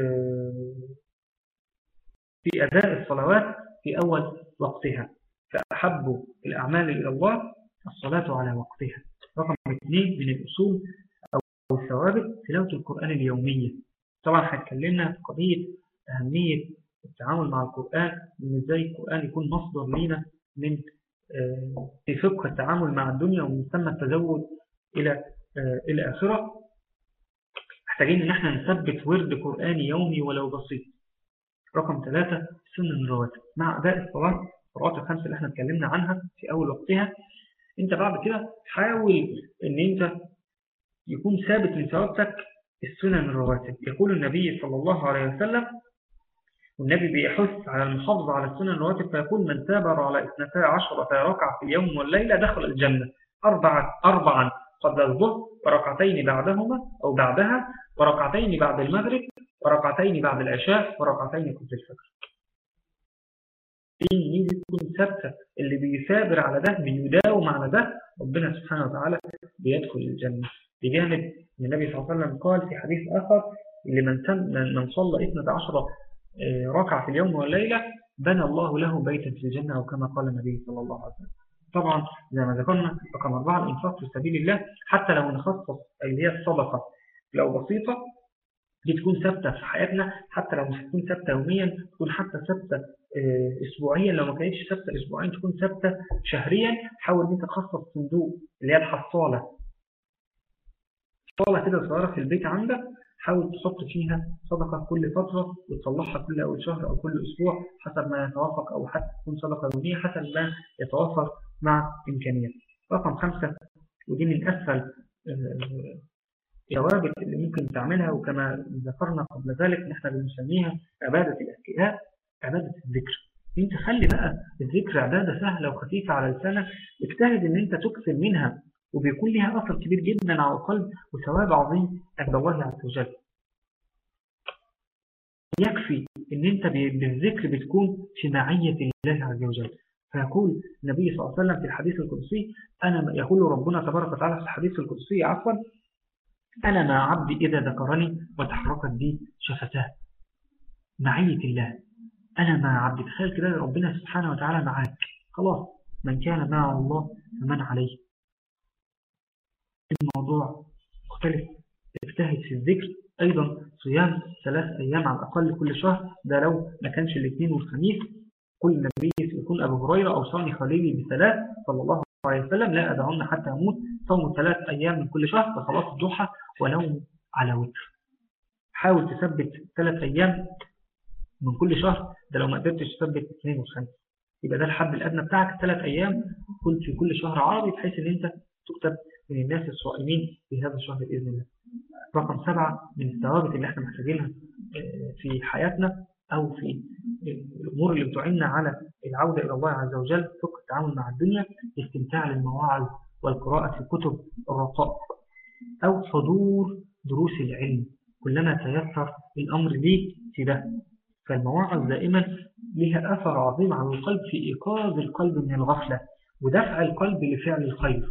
في أداء الصلوات في أول وقتها فأحب الأعمال إلى الله الصلاة على وقتها رقم اثنين من الأصول أو الثوابت تلاوة القرآن اليومية طبعا هتكلمنا في قضية أهمية التعامل مع القرآن وإن إزاي القرآن يكون مصدر لينا من في فقه التعامل مع الدنيا ومن ثم التزود إلى الآخرة محتاجين إن احنا نثبت ورد قرآني يومي ولو بسيط رقم ثلاثة سنن الرواتب مع أداء الصلاة الصلوات الخمسة اللي احنا اتكلمنا عنها في أول وقتها انت بعد كده حاول ان انت يكون ثابت من ثوابتك السنن الرواتب يقول النبي صلى الله عليه وسلم والنبي بيحث على المحافظة على السنن الرواتب فيقول من تابر على اثنتا عشرة ركعة في اليوم والليلة دخل الجنة أربعة أربعا قبل الظهر وركعتين بعدهما أو بعدها وركعتين بعد المغرب وركعتين بعد العشاء وركعتين قبل الفجر دي تكون ثابتة اللي بيثابر على ده بيداوم على ده ربنا سبحانه وتعالى بيدخل الجنة بجانب النبي صلى الله عليه وسلم قال في حديث آخر لمن من صلى 12 ركعة في اليوم والليلة بنى الله له بيتا في الجنة أو كما قال النبي صلى الله عليه وسلم طبعا زي ما ذكرنا رقم أربعة الإنفاق في سبيل الله حتى لو نخصص اللي هي الصدقة لو بسيطة دي تكون ثابتة في حياتنا حتى لو مش تكون ثابتة يوميا تكون حتى ثابتة اسبوعيا لو ما كانتش ثابتة اسبوعيا تكون ثابتة شهريا حاول ان انت تخصص صندوق اللي هي الحصالة حصالة كده صغيرة في البيت عندك حاول تحط فيها صدقة كل فترة وتصلحها كل أول شهر أو كل أسبوع حسب ما يتوافق أو حتى تكون صدقة يومية حسب ما يتوافر مع إمكانيات رقم خمسة ودي من أسهل الثوابت اللي ممكن تعملها وكما ذكرنا قبل ذلك نحن بنسميها عبادة الأذكياء عبادة الذكر انت خلي بقى الذكر عبادة سهلة وخفيفة على لسانك اجتهد ان انت تكثر منها وبيكون لها أثر كبير جدا على القلب وثواب عظيم عند الله عز وجل يكفي ان انت بالذكر بتكون في معية الله عز وجل فيقول النبي صلى الله عليه وسلم في الحديث القدسي أنا يقول ربنا تبارك وتعالى في الحديث القدسي عفوا أنا مع عبدي إذا ذكرني وتحركت بي شفتاه معية الله أنا مع عبدي تخيل كده ربنا سبحانه وتعالى معاك خلاص من كان مع الله فمن عليه الموضوع مختلف اجتهد في الذكر أيضا صيام ثلاث أيام على الأقل كل شهر ده لو ما كانش الاثنين والخميس كل نبي يكون أبو هريرة أوصاني خليلي بثلاث صلى الله عليه وسلم لا أدعون حتى أموت صوم ثلاث أيام من كل شهر وصلاة الضحى ونوم على وتر حاول تثبت ثلاث أيام من كل شهر ده لو ما قدرتش تثبت اثنين وخميس يبقى ده الحد الأدنى بتاعك ثلاث أيام كل في كل شهر عربي بحيث إن أنت تكتب من الناس الصائمين في هذا الشهر بإذن الله رقم سبعة من الثوابت اللي احنا محتاجينها في حياتنا أو في الأمور اللي بتعيننا على العودة إلى الله عز وجل فقه التعامل مع الدنيا استمتاع للمواعظ والقراءة في كتب الرقاء أو حضور دروس العلم كلما تيسر الأمر ليك في ده فالمواعظ دائما لها أثر عظيم على القلب في إيقاظ القلب من الغفلة ودفع القلب لفعل الخير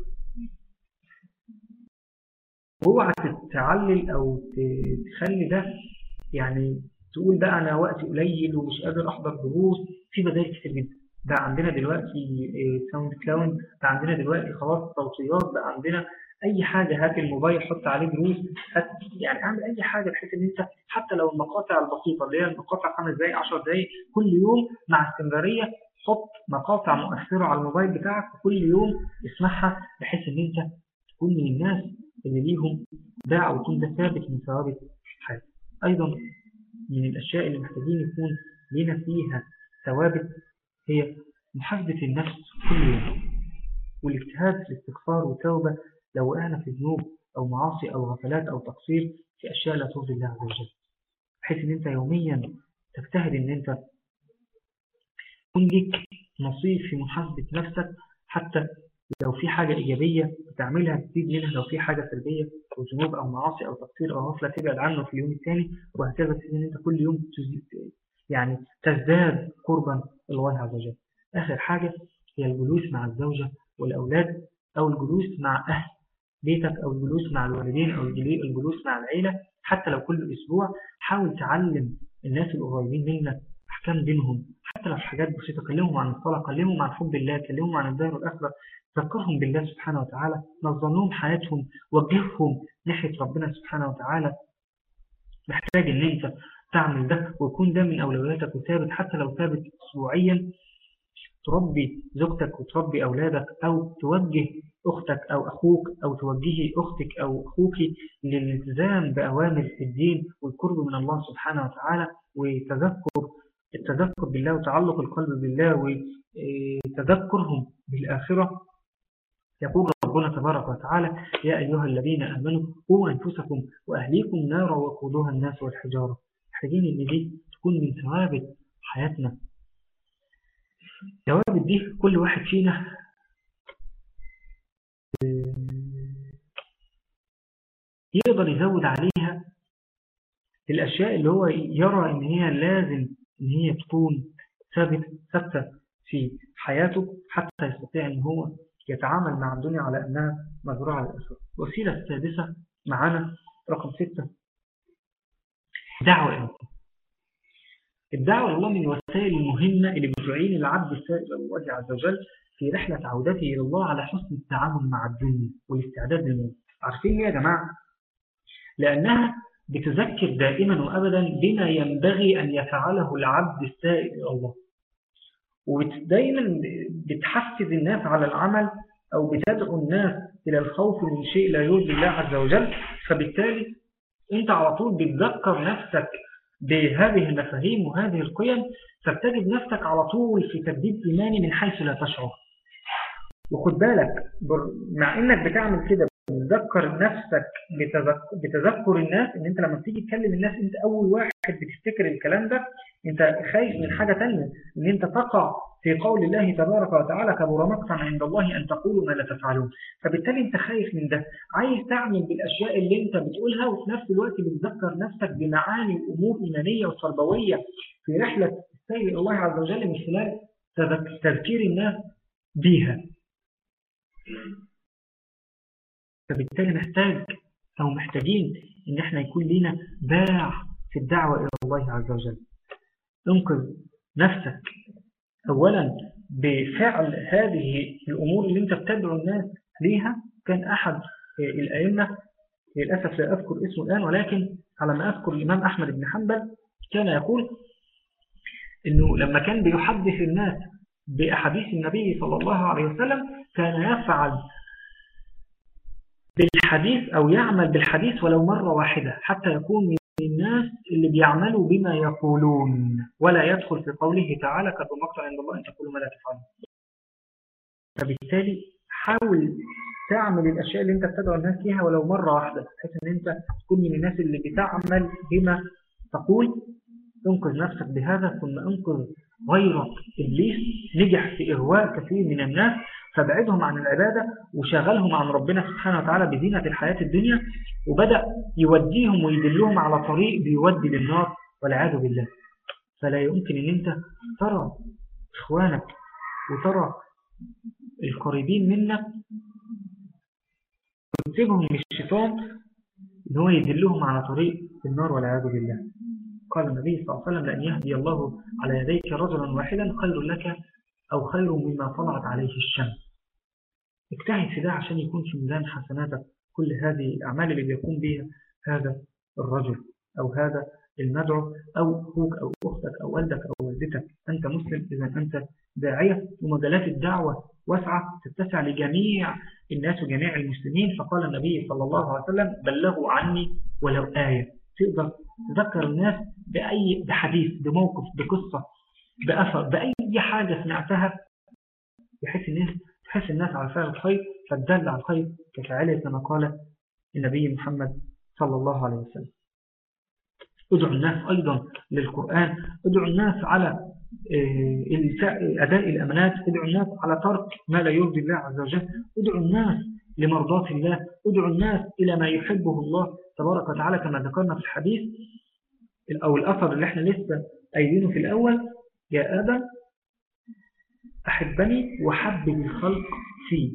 اوعى تتعلل او تخلي ده يعني تقول بقى انا وقتي قليل ومش قادر احضر دروس في بدائل كتير جدا بقى عندنا دلوقتي ساوند كلاود بقى عندنا دلوقتي خلاص صوتيات بقى عندنا اي حاجه هات الموبايل حط عليه دروس هات يعني اعمل اي حاجه بحيث ان انت حتى لو المقاطع البسيطه اللي هي المقاطع خمس دقائق 10 دقائق كل يوم مع استمراريه حط مقاطع مؤثره على الموبايل بتاعك وكل يوم اسمعها بحيث ان انت تكون من الناس اللي ليهم باع ويكون ده ثابت من ثوابت الحياة أيضا من الأشياء اللي محتاجين يكون لنا فيها ثوابت هي محاسبة النفس كل يوم والاجتهاد في الاستغفار والتوبة لو وقعنا في ذنوب أو معاصي أو غفلات أو تقصير في أشياء لا ترضي الله عز وجل بحيث إن أنت يوميا تجتهد إن أنت يكون لك نصيب في محاسبة نفسك حتى لو في حاجة إيجابية بتعملها تزيد منها لو في حاجة سلبية أو ذنوب أو معاصي أو تقصير أو غفلة تبعد عنه في اليوم الثاني وهكذا تزيد إن أنت كل يوم تزيد يعني تزداد قربا الله عز وجل آخر حاجة هي الجلوس مع الزوجة والأولاد أو الجلوس مع أهل بيتك أو الجلوس مع الوالدين أو الجلوس مع العيلة حتى لو كل أسبوع حاول تعلم الناس القريبين منك أحكام دينهم حتى لو حاجات بسيطة كلمهم عن الصلاة كلمهم عن حب الله كلمهم عن الدار والآخرة ذكرهم بالله سبحانه وتعالى نظم لهم حياتهم وجههم ناحية ربنا سبحانه وتعالى محتاج ان انت تعمل ده ويكون ده من اولوياتك وثابت حتى لو ثابت اسبوعيا تربي زوجتك وتربي اولادك او توجه اختك او اخوك او توجهي اختك او اخوك للالتزام باوامر الدين والقرب من الله سبحانه وتعالى وتذكر التذكر بالله وتعلق القلب بالله وتذكرهم بالآخرة يقول ربنا تبارك وتعالى يا أيها الذين آمنوا قوا أنفسكم وأهليكم نارا وقودها الناس والحجارة محتاجين إن دي تكون من ثوابت حياتنا ثوابت دي كل واحد فينا يقدر يزود عليها الأشياء اللي هو يرى إن هي لازم إن هي تكون ثابتة في حياته حتى يستطيع إن هو يتعامل مع الدنيا على أنها مزرعة للأسر الوسيلة السادسة معنا رقم ستة دعوة إلى الدعوة لله من الوسائل المهمة اللي بتعين العبد السائل إلى الله عز وجل في رحلة عودته إلى الله على حسن التعامل مع الدنيا والاستعداد للموت عارفين ليه يا جماعة؟ لأنها بتذكر دائما وأبدا بما ينبغي أن يفعله العبد السائل إلى الله ودايما بتحفز الناس على العمل أو بتدعو الناس إلى الخوف من شيء لا يرضي الله عز وجل فبالتالي أنت على طول بتذكر نفسك بهذه المفاهيم وهذه القيم فبتجد نفسك على طول في تجديد إيماني من حيث لا تشعر وخد بالك مع انك بتعمل كده بتذكر نفسك بتذكر الناس ان انت لما بتيجي تكلم الناس انت اول واحد بتفتكر الكلام ده انت خايف من حاجة تانية ان انت تقع في قول الله تبارك وتعالى كبر مقتا عند الله ان تقولوا ما لا تفعلون فبالتالي انت خايف من ده عايز تعمل بالاشياء اللي انت بتقولها وفي نفس الوقت بتذكر نفسك بمعاني امور ايمانية وتربوية في رحلة السير الله عز وجل من خلال تذكير الناس بيها فبالتالي محتاج أو محتاجين إن احنا يكون لنا باع في الدعوة إلى الله عز وجل انقذ نفسك أولا بفعل هذه الأمور اللي انت بتدعو الناس ليها كان أحد الأئمة للأسف لا أذكر اسمه الآن ولكن على ما أذكر الإمام أحمد بن حنبل كان يقول أنه لما كان بيحدث الناس بأحاديث النبي صلى الله عليه وسلم كان يفعل بالحديث أو يعمل بالحديث ولو مرة واحدة حتى يكون من الناس اللي بيعملوا بما يقولون ولا يدخل في قوله تعالى كتب مقطع عند الله أن تقولوا ما لا تفعلون فبالتالي حاول تعمل الأشياء اللي انت بتدعو الناس فيها ولو مرة واحدة بحيث ان انت تكون من الناس اللي بتعمل بما تقول انقذ نفسك بهذا ثم انقذ غيرك إبليس نجح في إغواء كثير من الناس فبعدهم عن العبادة وشغلهم عن ربنا سبحانه وتعالى بزينة الحياة الدنيا وبدأ يوديهم ويدلهم على طريق بيودي للنار والعياذ بالله فلا يمكن ان انت ترى اخوانك وترى القريبين منك وتسيبهم للشيطان ان هو يدلهم على طريق النار والعياذ بالله قال النبي صلى الله عليه وسلم لأن يهدي الله على يديك رجلا واحدا خير لك أو خير مما طلعت عليه الشمس اجتهد في ده عشان يكون في ميزان حسناتك كل هذه الأعمال اللي بيقوم بها هذا الرجل أو هذا المدعو أو أخوك أو أختك أو والدك أو والدتك أنت مسلم إذا أنت داعية ومجالات الدعوة واسعة تتسع لجميع الناس وجميع المسلمين فقال النبي صلى الله عليه وسلم بلغوا عني ولو آية تقدر تذكر الناس بأي بحديث بموقف بقصة بأثر بأي حاجة سمعتها بحيث الناس تحس الناس على فعل الخير فتدل على الخير كفعله كما قال النبي محمد صلى الله عليه وسلم ادعو الناس أيضا للقرآن ادعو الناس على آه، أداء الأمانات ادعو الناس على ترك ما لا يرضي الله عز وجل ادعو الناس لمرضات الله ادعو الناس إلى ما يحبه الله تبارك وتعالى كما ذكرنا في الحديث أو الأثر اللي احنا لسه قايلينه في الأول يا آدم أحبني وحبب الخلق فيه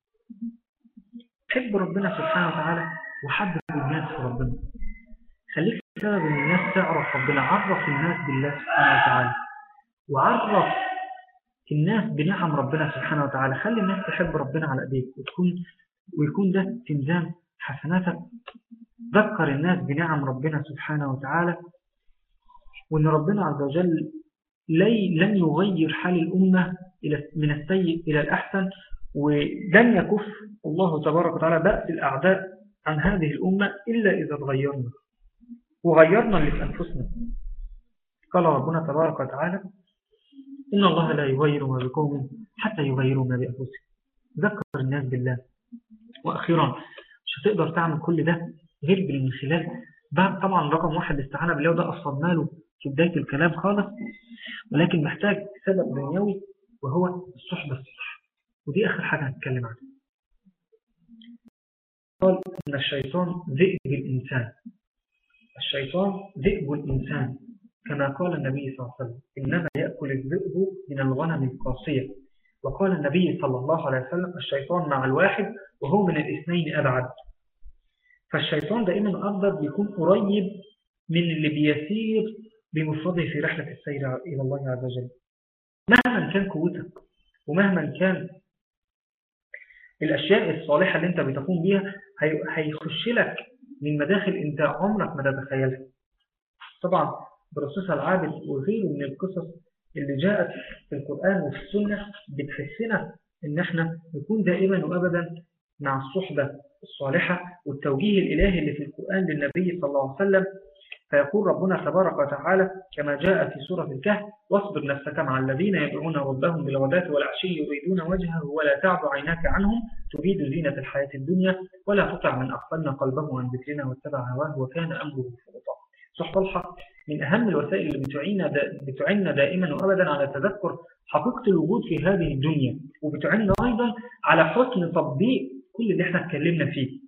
حب ربنا سبحانه وتعالى وحبب الناس في ربنا خليك سبب ان الناس تعرف ربنا عرف الناس بالله سبحانه وتعالى وعرف الناس بنعم ربنا سبحانه وتعالى خلي الناس تحب ربنا على ايديك وتكون ويكون ده تنزام حسناتك ذكر الناس بنعم ربنا سبحانه وتعالى وأن ربنا عز وجل لن يغير حال الأمة من السيء إلى الأحسن ولن يكف الله تبارك وتعالى بأس الأعداء عن هذه الأمة إلا إذا تغيرنا وغيرنا اللي في أنفسنا قال ربنا تبارك وتعالى إن الله لا يغير ما بقوم حتى يغيروا ما بأنفسهم ذكر الناس بالله وأخيرا مش هتقدر تعمل كل ده غير من خلال بعد طبعا رقم واحد الاستعانة بالله وده أصلا ماله في بداية الكلام خالص ولكن محتاج سبب دنيوي وهو الصحبة الصح ودي آخر حاجة هنتكلم عنها قال إن الشيطان ذئب الإنسان الشيطان ذئب الإنسان كما قال النبي صلى الله عليه وسلم إنما يأكل الذئب من الغنم القاسية وقال النبي صلى الله عليه وسلم الشيطان مع الواحد وهو من الاثنين أبعد فالشيطان دائما أفضل بيكون قريب من اللي بيسير بمفرده في رحلة السير إلى الله عز وجل مهما كان قوتك ومهما كان الأشياء الصالحة اللي انت بتقوم بيها هيخش لك من مداخل انت عمرك ما تتخيلها طبعا برصوص العابد وغيره من القصص اللي جاءت في القرآن وفي السنة بتحسنا ان احنا نكون دائما وابدا مع الصحبة الصالحة والتوجيه الإلهي اللي في القرآن للنبي صلى الله عليه وسلم فيقول ربنا تبارك وتعالى كما جاء في سورة الكهف واصبر نفسك مع الذين يدعون ربهم بالغداة والعشي يريدون وجهه ولا تعد عيناك عنهم تريد زينة الحياة الدنيا ولا تطع من أغفلنا قلبه عن ذكرنا واتبع هواه وكان أمره فرطا صحبة الحق من أهم الوسائل اللي بتعيننا, بتعيننا دائما وأبدا على تذكر حقيقة الوجود في هذه الدنيا وبتعيننا أيضا على حسن تطبيق كل اللي احنا اتكلمنا فيه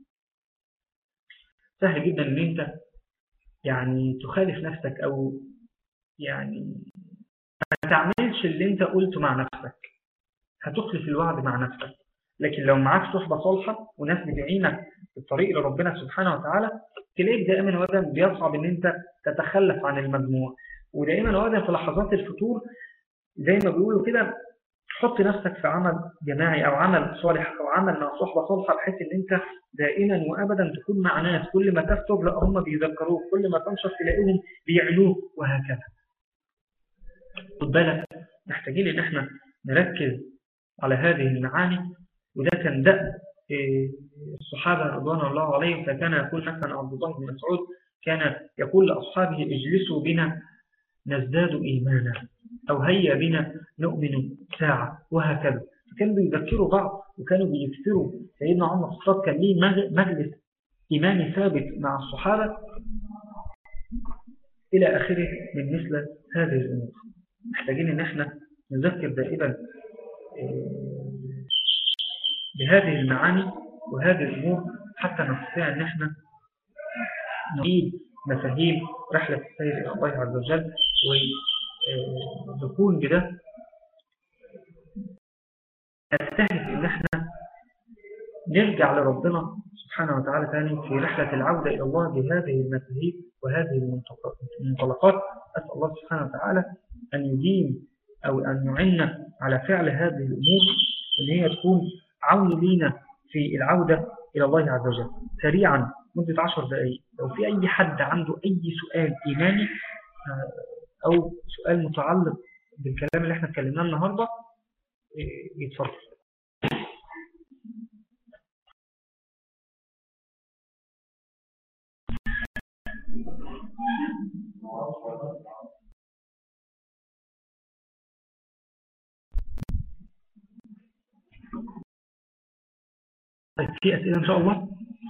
سهل جدا ان انت يعني تخالف نفسك أو يعني ما تعملش اللي انت قلته مع نفسك هتخلف الوعد مع نفسك لكن لو معاك صحبة صالحة وناس بتعينك في الطريق لربنا سبحانه وتعالى تلاقيك دائما وابدا بيصعب ان انت تتخلف عن المجموع ودائما وابدا في لحظات الفتور زي ما بيقولوا كده حط نفسك في عمل جماعي او عمل صالح او عمل مع صحبة صالحة بحيث ان انت دائما وابدا تكون مع ناس كل ما تكتب لا هم بيذكروك كل ما تنشط تلاقيهم بيعلوك وهكذا خد بالك محتاجين ان احنا نركز على هذه المعاني وده كان دأب الصحابة رضوان الله عليهم فكان يقول مثلا عبد الله بن مسعود كان يقول لأصحابه اجلسوا بنا نزداد إيمانا أو هيا بنا نؤمن ساعة وهكذا فكانوا بيذكروا بعض وكانوا بيكثروا سيدنا عمر الصاد كان ليه مجلس إيماني ثابت مع الصحابة إلى آخره من مثل هذه الأمور محتاجين ان احنا نذكر دائما بهذه المعاني وهذه الأمور حتى نستطيع ان احنا نعيد مفاهيم رحلة السير إلى الله عز وجل ونكون بده نستهدف ان احنا نرجع لربنا سبحانه وتعالى ثاني في رحلة العودة إلى الله بهذه المفاهيم وهذه المنطلقات أسأل الله سبحانه وتعالى أن يديم أو أن يعنا على فعل هذه الأمور أن هي تكون عون لينا في العودة إلى الله عز وجل سريعا مدة عشر دقائق لو في أي حد عنده أي سؤال إيماني أو سؤال متعلق بالكلام اللي احنا اتكلمناه النهاردة يتفضل طيب في أسئلة إن شاء الله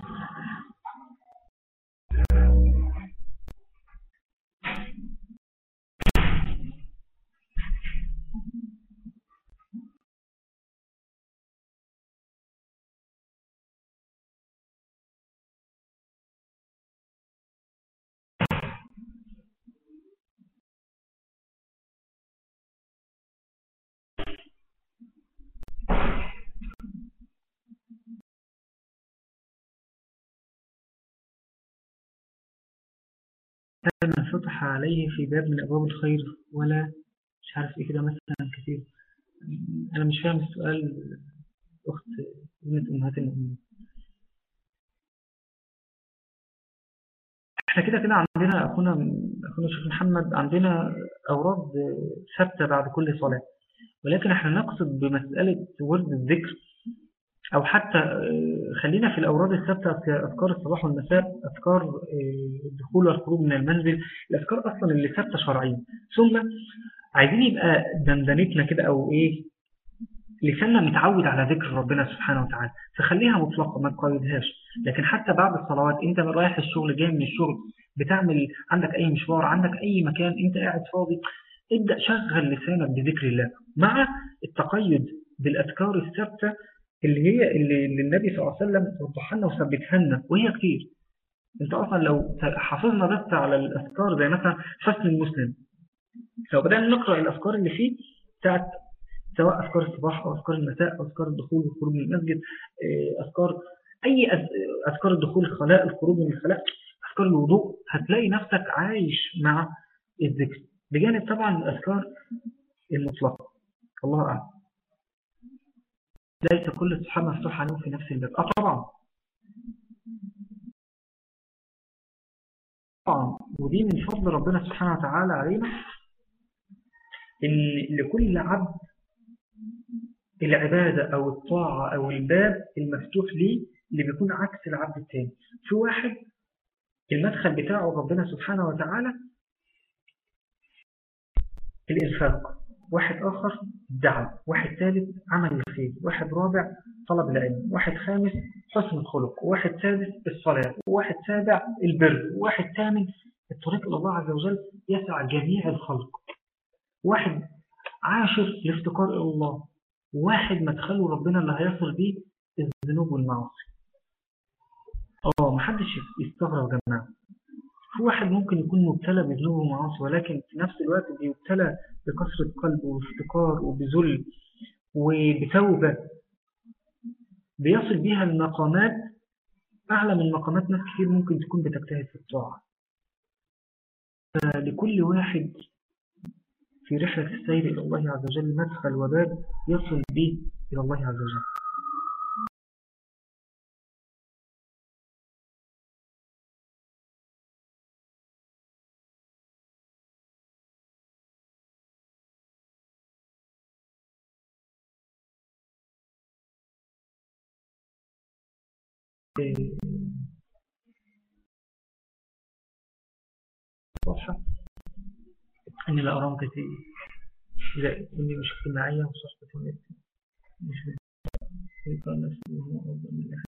كان فتح عليه في باب من أبواب الخير ولا مش عارف إيه كده مثلا كثير أنا مش فاهم السؤال أخت ابنة أمهات المؤمنين احنا كده كده عندنا أخونا أخونا الشيخ محمد عندنا أوراد ثابتة بعد كل صلاة ولكن احنا نقصد بمسألة ورد الذكر أو حتى خلينا في الأوراد الثابتة في أذكار الصباح والمساء أذكار الدخول والخروج من المنزل الأذكار أصلا اللي ثابتة شرعيا ثم عايزين يبقى دندنتنا كده أو إيه لساننا متعود على ذكر ربنا سبحانه وتعالى فخليها مطلقة ما تقيدهاش لكن حتى بعد الصلوات انت رايح الشغل جاي من الشغل بتعمل عندك اي مشوار عندك اي مكان انت قاعد فاضي ابدأ شغل لسانك بذكر الله مع التقيد بالأذكار الثابتة اللي هي اللي, اللي النبي صلى الله عليه وسلم وضحها لنا وثبتها لنا وهي كتير انت اصلا لو حافظنا بس على الأذكار زي مثلا حسن المسلم لو بدأنا نقرأ الأذكار اللي فيه بتاعت سواء أذكار الصباح أو أذكار المساء أو أذكار الدخول والخروج من المسجد أذكار أي أذكار الدخول الخلاء الخروج من الخلاء أذكار الوضوء هتلاقي نفسك عايش مع الذكر بجانب طبعا الأذكار المطلقة الله أعلم ليس كل الصحابة مفتوح عليهم في نفس الباب أه طبعا طبعا ودي من فضل ربنا سبحانه وتعالى علينا إن لكل عبد العبادة أو الطاعة أو الباب المفتوح ليه اللي بيكون عكس العبد التاني في واحد المدخل بتاعه ربنا سبحانه وتعالى الإنفاق واحد آخر الدعم واحد ثالث عمل الخير واحد رابع طلب العلم واحد خامس حسن الخلق واحد سادس الصلاة واحد سابع البر واحد ثامن الطريق إلى الله عز وجل يسع جميع الخلق واحد عاشر الافتقار إلى الله واحد مدخله ربنا اللي هيصل بيه الذنوب والمعاصي اه محدش يستغرب يا جماعه في واحد ممكن يكون مبتلى بذنوب ومعاصي ولكن في نفس الوقت بيبتلى بكثرة قلب وافتقار وبذل وبتوبة بيصل بيها المقامات أعلى من مقامات ناس كتير ممكن تكون بتجتهد في الطاعة فلكل واحد في رحلة السير إلى الله عز وجل مدخل وباب يصل به إلى الله عز وجل صحة أني لا أرام كثير لا إني مش اجتماعية وصحبة الناس مش يقال نفسه هو أفضل من الأخير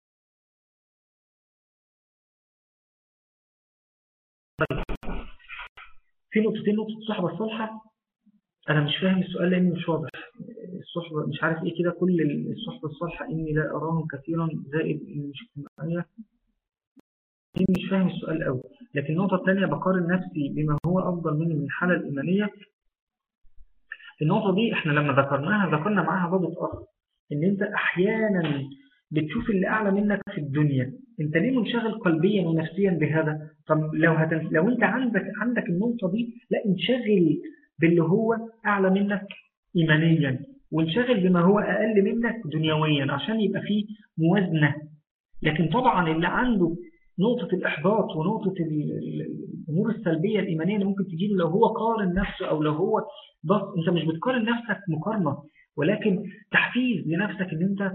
طيب في نقطتين نقطة الصحبة الصالحة أنا مش فاهم السؤال لأنه مش واضح الصحبة مش عارف إيه كده كل الصحبة الصالحة إني لا أراهم كثيرا زائد إني مش اجتماعية مش فاهم السؤال قوي لكن النقطة الثانية بقارن نفسي بما هو أفضل مني من الحالة الإيمانية النقطة دي إحنا لما ذكرناها ذكرنا معاها ضابط آخر إن أنت أحيانا بتشوف اللي أعلى منك في الدنيا أنت ليه منشغل قلبيا ونفسيا بهذا طب لو هتن... لو أنت عندك عندك النقطة دي لا انشغل باللي هو أعلى منك إيمانيا وانشغل بما هو أقل منك دنيويا عشان يبقى فيه موازنة لكن طبعا اللي عنده نقطة الإحباط ونقطة الأمور السلبية الإيمانية اللي ممكن تجيله لو هو قارن نفسه أو لو هو بس أنت مش بتقارن نفسك مقارنة ولكن تحفيز لنفسك أن أنت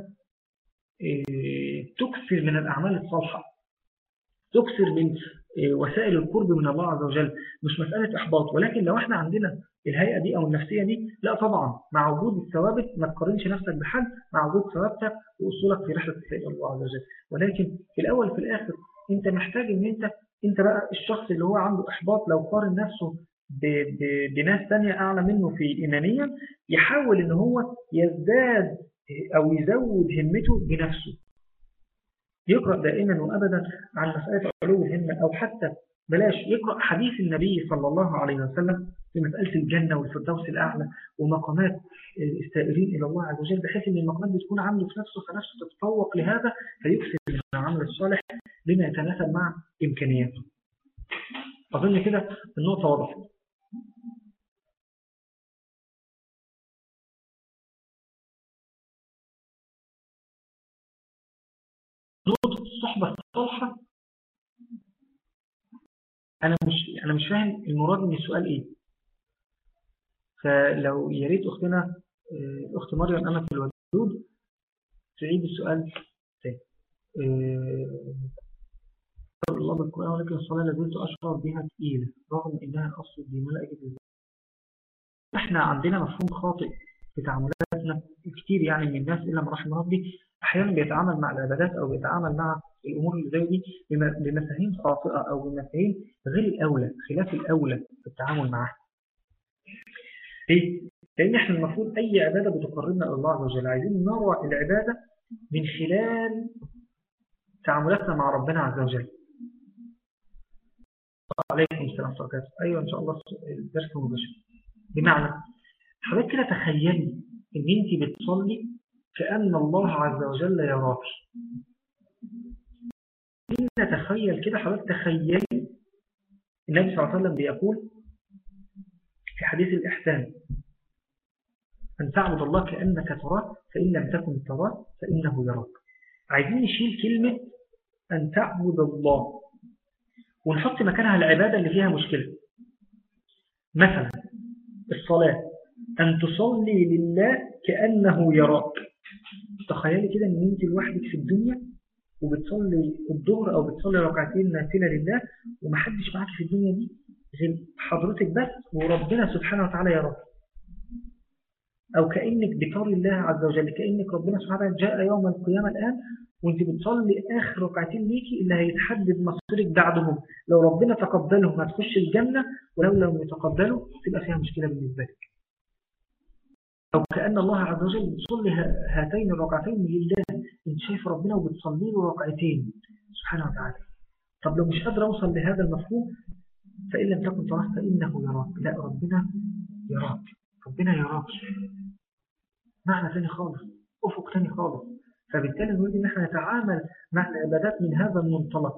تكثر من الأعمال الصالحة تكثر من وسائل القرب من الله عز وجل مش مسألة إحباط ولكن لو احنا عندنا الهيئة دي أو النفسية دي لا طبعا مع وجود الثوابت ما تقارنش نفسك بحد مع وجود ثوابتك وأصولك في رحلة السيد الله عز وجل ولكن في الأول في الآخر انت محتاج ان انت انت بقى الشخص اللي هو عنده احباط لو قارن نفسه ب ب بناس تانية اعلى منه في ايمانيا يحاول ان هو يزداد او يزود همته بنفسه يقرأ دائما وابدا عن مسألة علو الهمة او حتى بلاش يقرأ حديث النبي صلى الله عليه وسلم في مسألة الجنة والفردوس الأعلى ومقامات السائرين إلى الله عز وجل بحيث أن المقامات دي تكون عنده في نفسه فنفسه تتفوق لهذا فيكسر من العمل الصالح بما يتناسب مع إمكانياته أظن كده النقطة واضحة نقطة الصحبة الصالحة أنا مش أنا مش فاهم المراد من السؤال إيه فلو يا ريت أختنا الأخت مريم أمة الودود تعيد السؤال تاني الله بالقرآن ولكن الصلاة لازلت أشعر بها تقيلة رغم إنها أصل الدين ولا أجد إحنا عندنا مفهوم خاطئ في تعاملاتنا كتير يعني من الناس إلا من رحم ربي أحيانا بيتعامل مع العبادات أو بيتعامل مع الأمور اللي زي دي بمفاهيم خاطئة أو بمفاهيم غير الأولى خلاف الأولى في التعامل معها ليه؟ لأن إحنا المفروض أي عبادة بتقربنا إلى الله عز وجل عايزين نرى العبادة من خلال تعاملاتنا مع ربنا عز وجل عليكم السلام ورحمة الله أيوة إن شاء الله الدرس مباشر بمعنى حضرتك كده تخيلي إن أنت بتصلي كأن الله عز وجل يراك نتخيل كده حضرتك تخيلي النبي صلى الله عليه وسلم بيقول في حديث الإحسان أن تعبد الله كأنك تراه فإن لم تكن تراه فإنه يراك عايزين نشيل كلمة أن تعبد الله ونحط مكانها العبادة اللي فيها مشكلة مثلا الصلاة أن تصلي لله كأنه يراك تخيلي كده أن أنت لوحدك في الدنيا وبتصلي الظهر أو بتصلي ركعتين نافلة لله ومحدش معاك في الدنيا دي غير حضرتك بس وربنا سبحانه وتعالى يراك أو كأنك بتري الله عز وجل كأنك ربنا سبحانه وتعالى جاء يوم القيامة الآن وانت بتصلي آخر ركعتين ليكي اللي هيتحدد مصيرك بعدهم لو ربنا تقبلهم هتخش الجنة ولو لم يتقبلوا تبقى فيها مشكلة بالنسبة لك أو كأن الله عز وجل بتصلي هاتين الركعتين لله انت شايف ربنا وبتصلي له ركعتين سبحانه وتعالى طب لو مش قادر أوصل لهذا المفهوم فإن لم تكن تراك فإنه يراك لا ربنا يراك ربنا يراك معنى ثاني خالص أفق ثاني خالص فبالتالي نريد أن احنا نتعامل مع العبادات من هذا المنطلق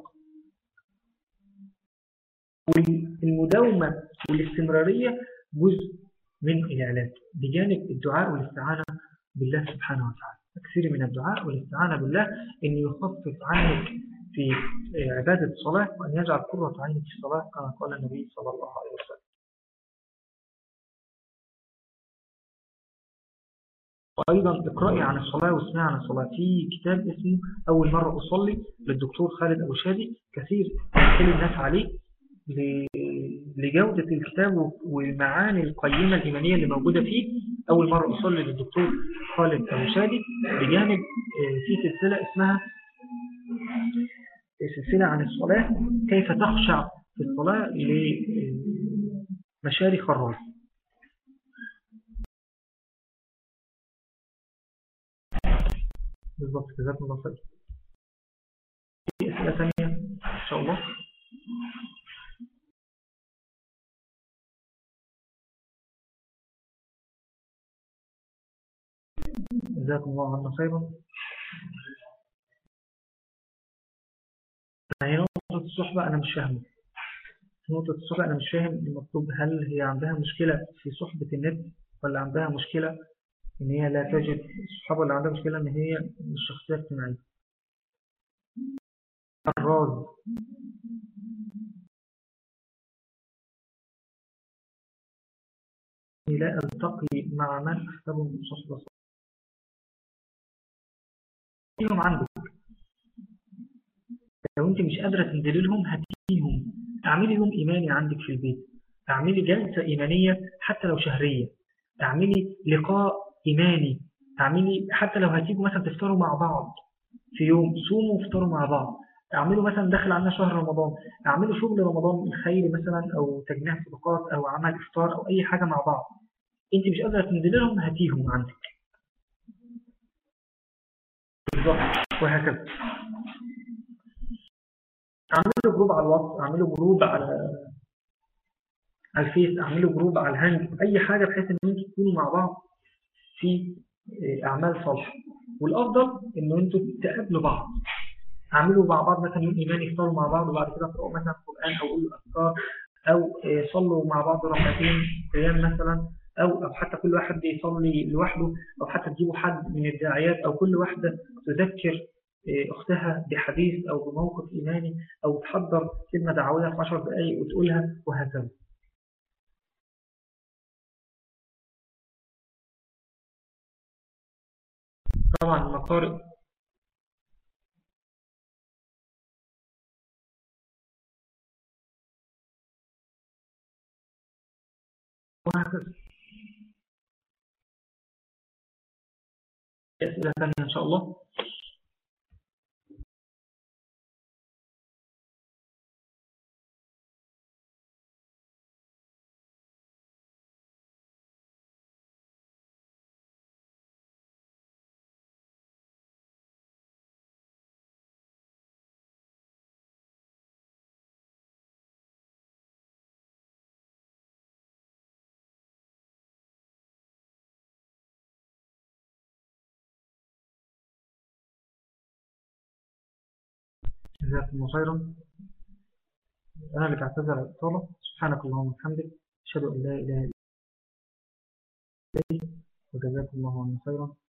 والمداومة والاستمرارية جزء من العلاج بجانب الدعاء والاستعانة بالله سبحانه وتعالى أكثر من الدعاء والاستعانة بالله أن يخفف عنك في عبادة الصلاة وأن يجعل قرة عينك في الصلاة كما قال النبي صلى الله عليه وسلم وأيضا اقرأي عن الصلاة واسمعي عن الصلاة في كتاب اسمه أول مرة أصلي للدكتور خالد أبو شادي كثير كل الناس عليه لجودة الكتاب والمعاني القيمة الإيمانية اللي موجودة فيه أول مرة أصلي للدكتور خالد أبو شادي بجانب في سلسلة اسمها سلسلة عن الصلاة كيف تخشع في الصلاة لمشاري خراج بالضبط جزاكم الله خير في أسئلة ثانية إن شاء الله جزاكم الله عنا خيرا هي نقطة الصحبة أنا مش فاهمة نقطة الصحبة أنا مش فاهم المطلوب هل هي عندها مشكلة في صحبة النت ولا عندها مشكلة إن هي لا تجد الصحابة اللي عندها مشكلة إن هي مش شخصية اجتماعية الراز لا ألتقي مع من أحسبهم صحبة فيهم عندك لو أنت مش قادرة تنزلي لهم هاتيهم اعملي يوم إيماني عندك في البيت اعملي جلسة إيمانية حتى لو شهرية اعملي لقاء إيماني اعملي حتى لو هتيجوا مثلا تفطروا مع بعض في يوم صوموا وافطروا مع بعض اعملوا مثلا داخل عنا شهر رمضان اعملوا شغل رمضان الخيري مثلا او تجميع صدقات او عمل افطار او اي حاجة مع بعض انت مش قادرة تنزلي لهم هاتيهم عندك بالظبط وهكذا اعملوا جروب على الواتس اعملوا جروب على على الفيس اعملوا جروب على الهانج اي حاجة بحيث ان انتوا تكونوا مع بعض في اعمال صالحة والافضل ان انتوا تقابلوا بعض اعملوا مع بعض مثلا يوم ايماني يفطروا مع بعض وبعد كده اقرأوا مثلا قرآن او قولوا اذكار او صلوا مع بعض ركعتين قيام مثلا أو أو حتى كل واحد يصلي لوحده أو حتى تجيبوا حد من الداعيات أو كل واحدة تذكر أختها بحديث أو بموقف إيماني أو تحضر كلمة دعوية في 10 دقائق وتقولها وهكذا طبعا المقارئ وهكذا أسئلة ثانية إن شاء الله جزاكم الله خيرا أنا اللي بعتذر على الإطالة سبحانك اللهم وبحمدك أشهد أن لا إله إلا أنت وجزاكم الله خيرا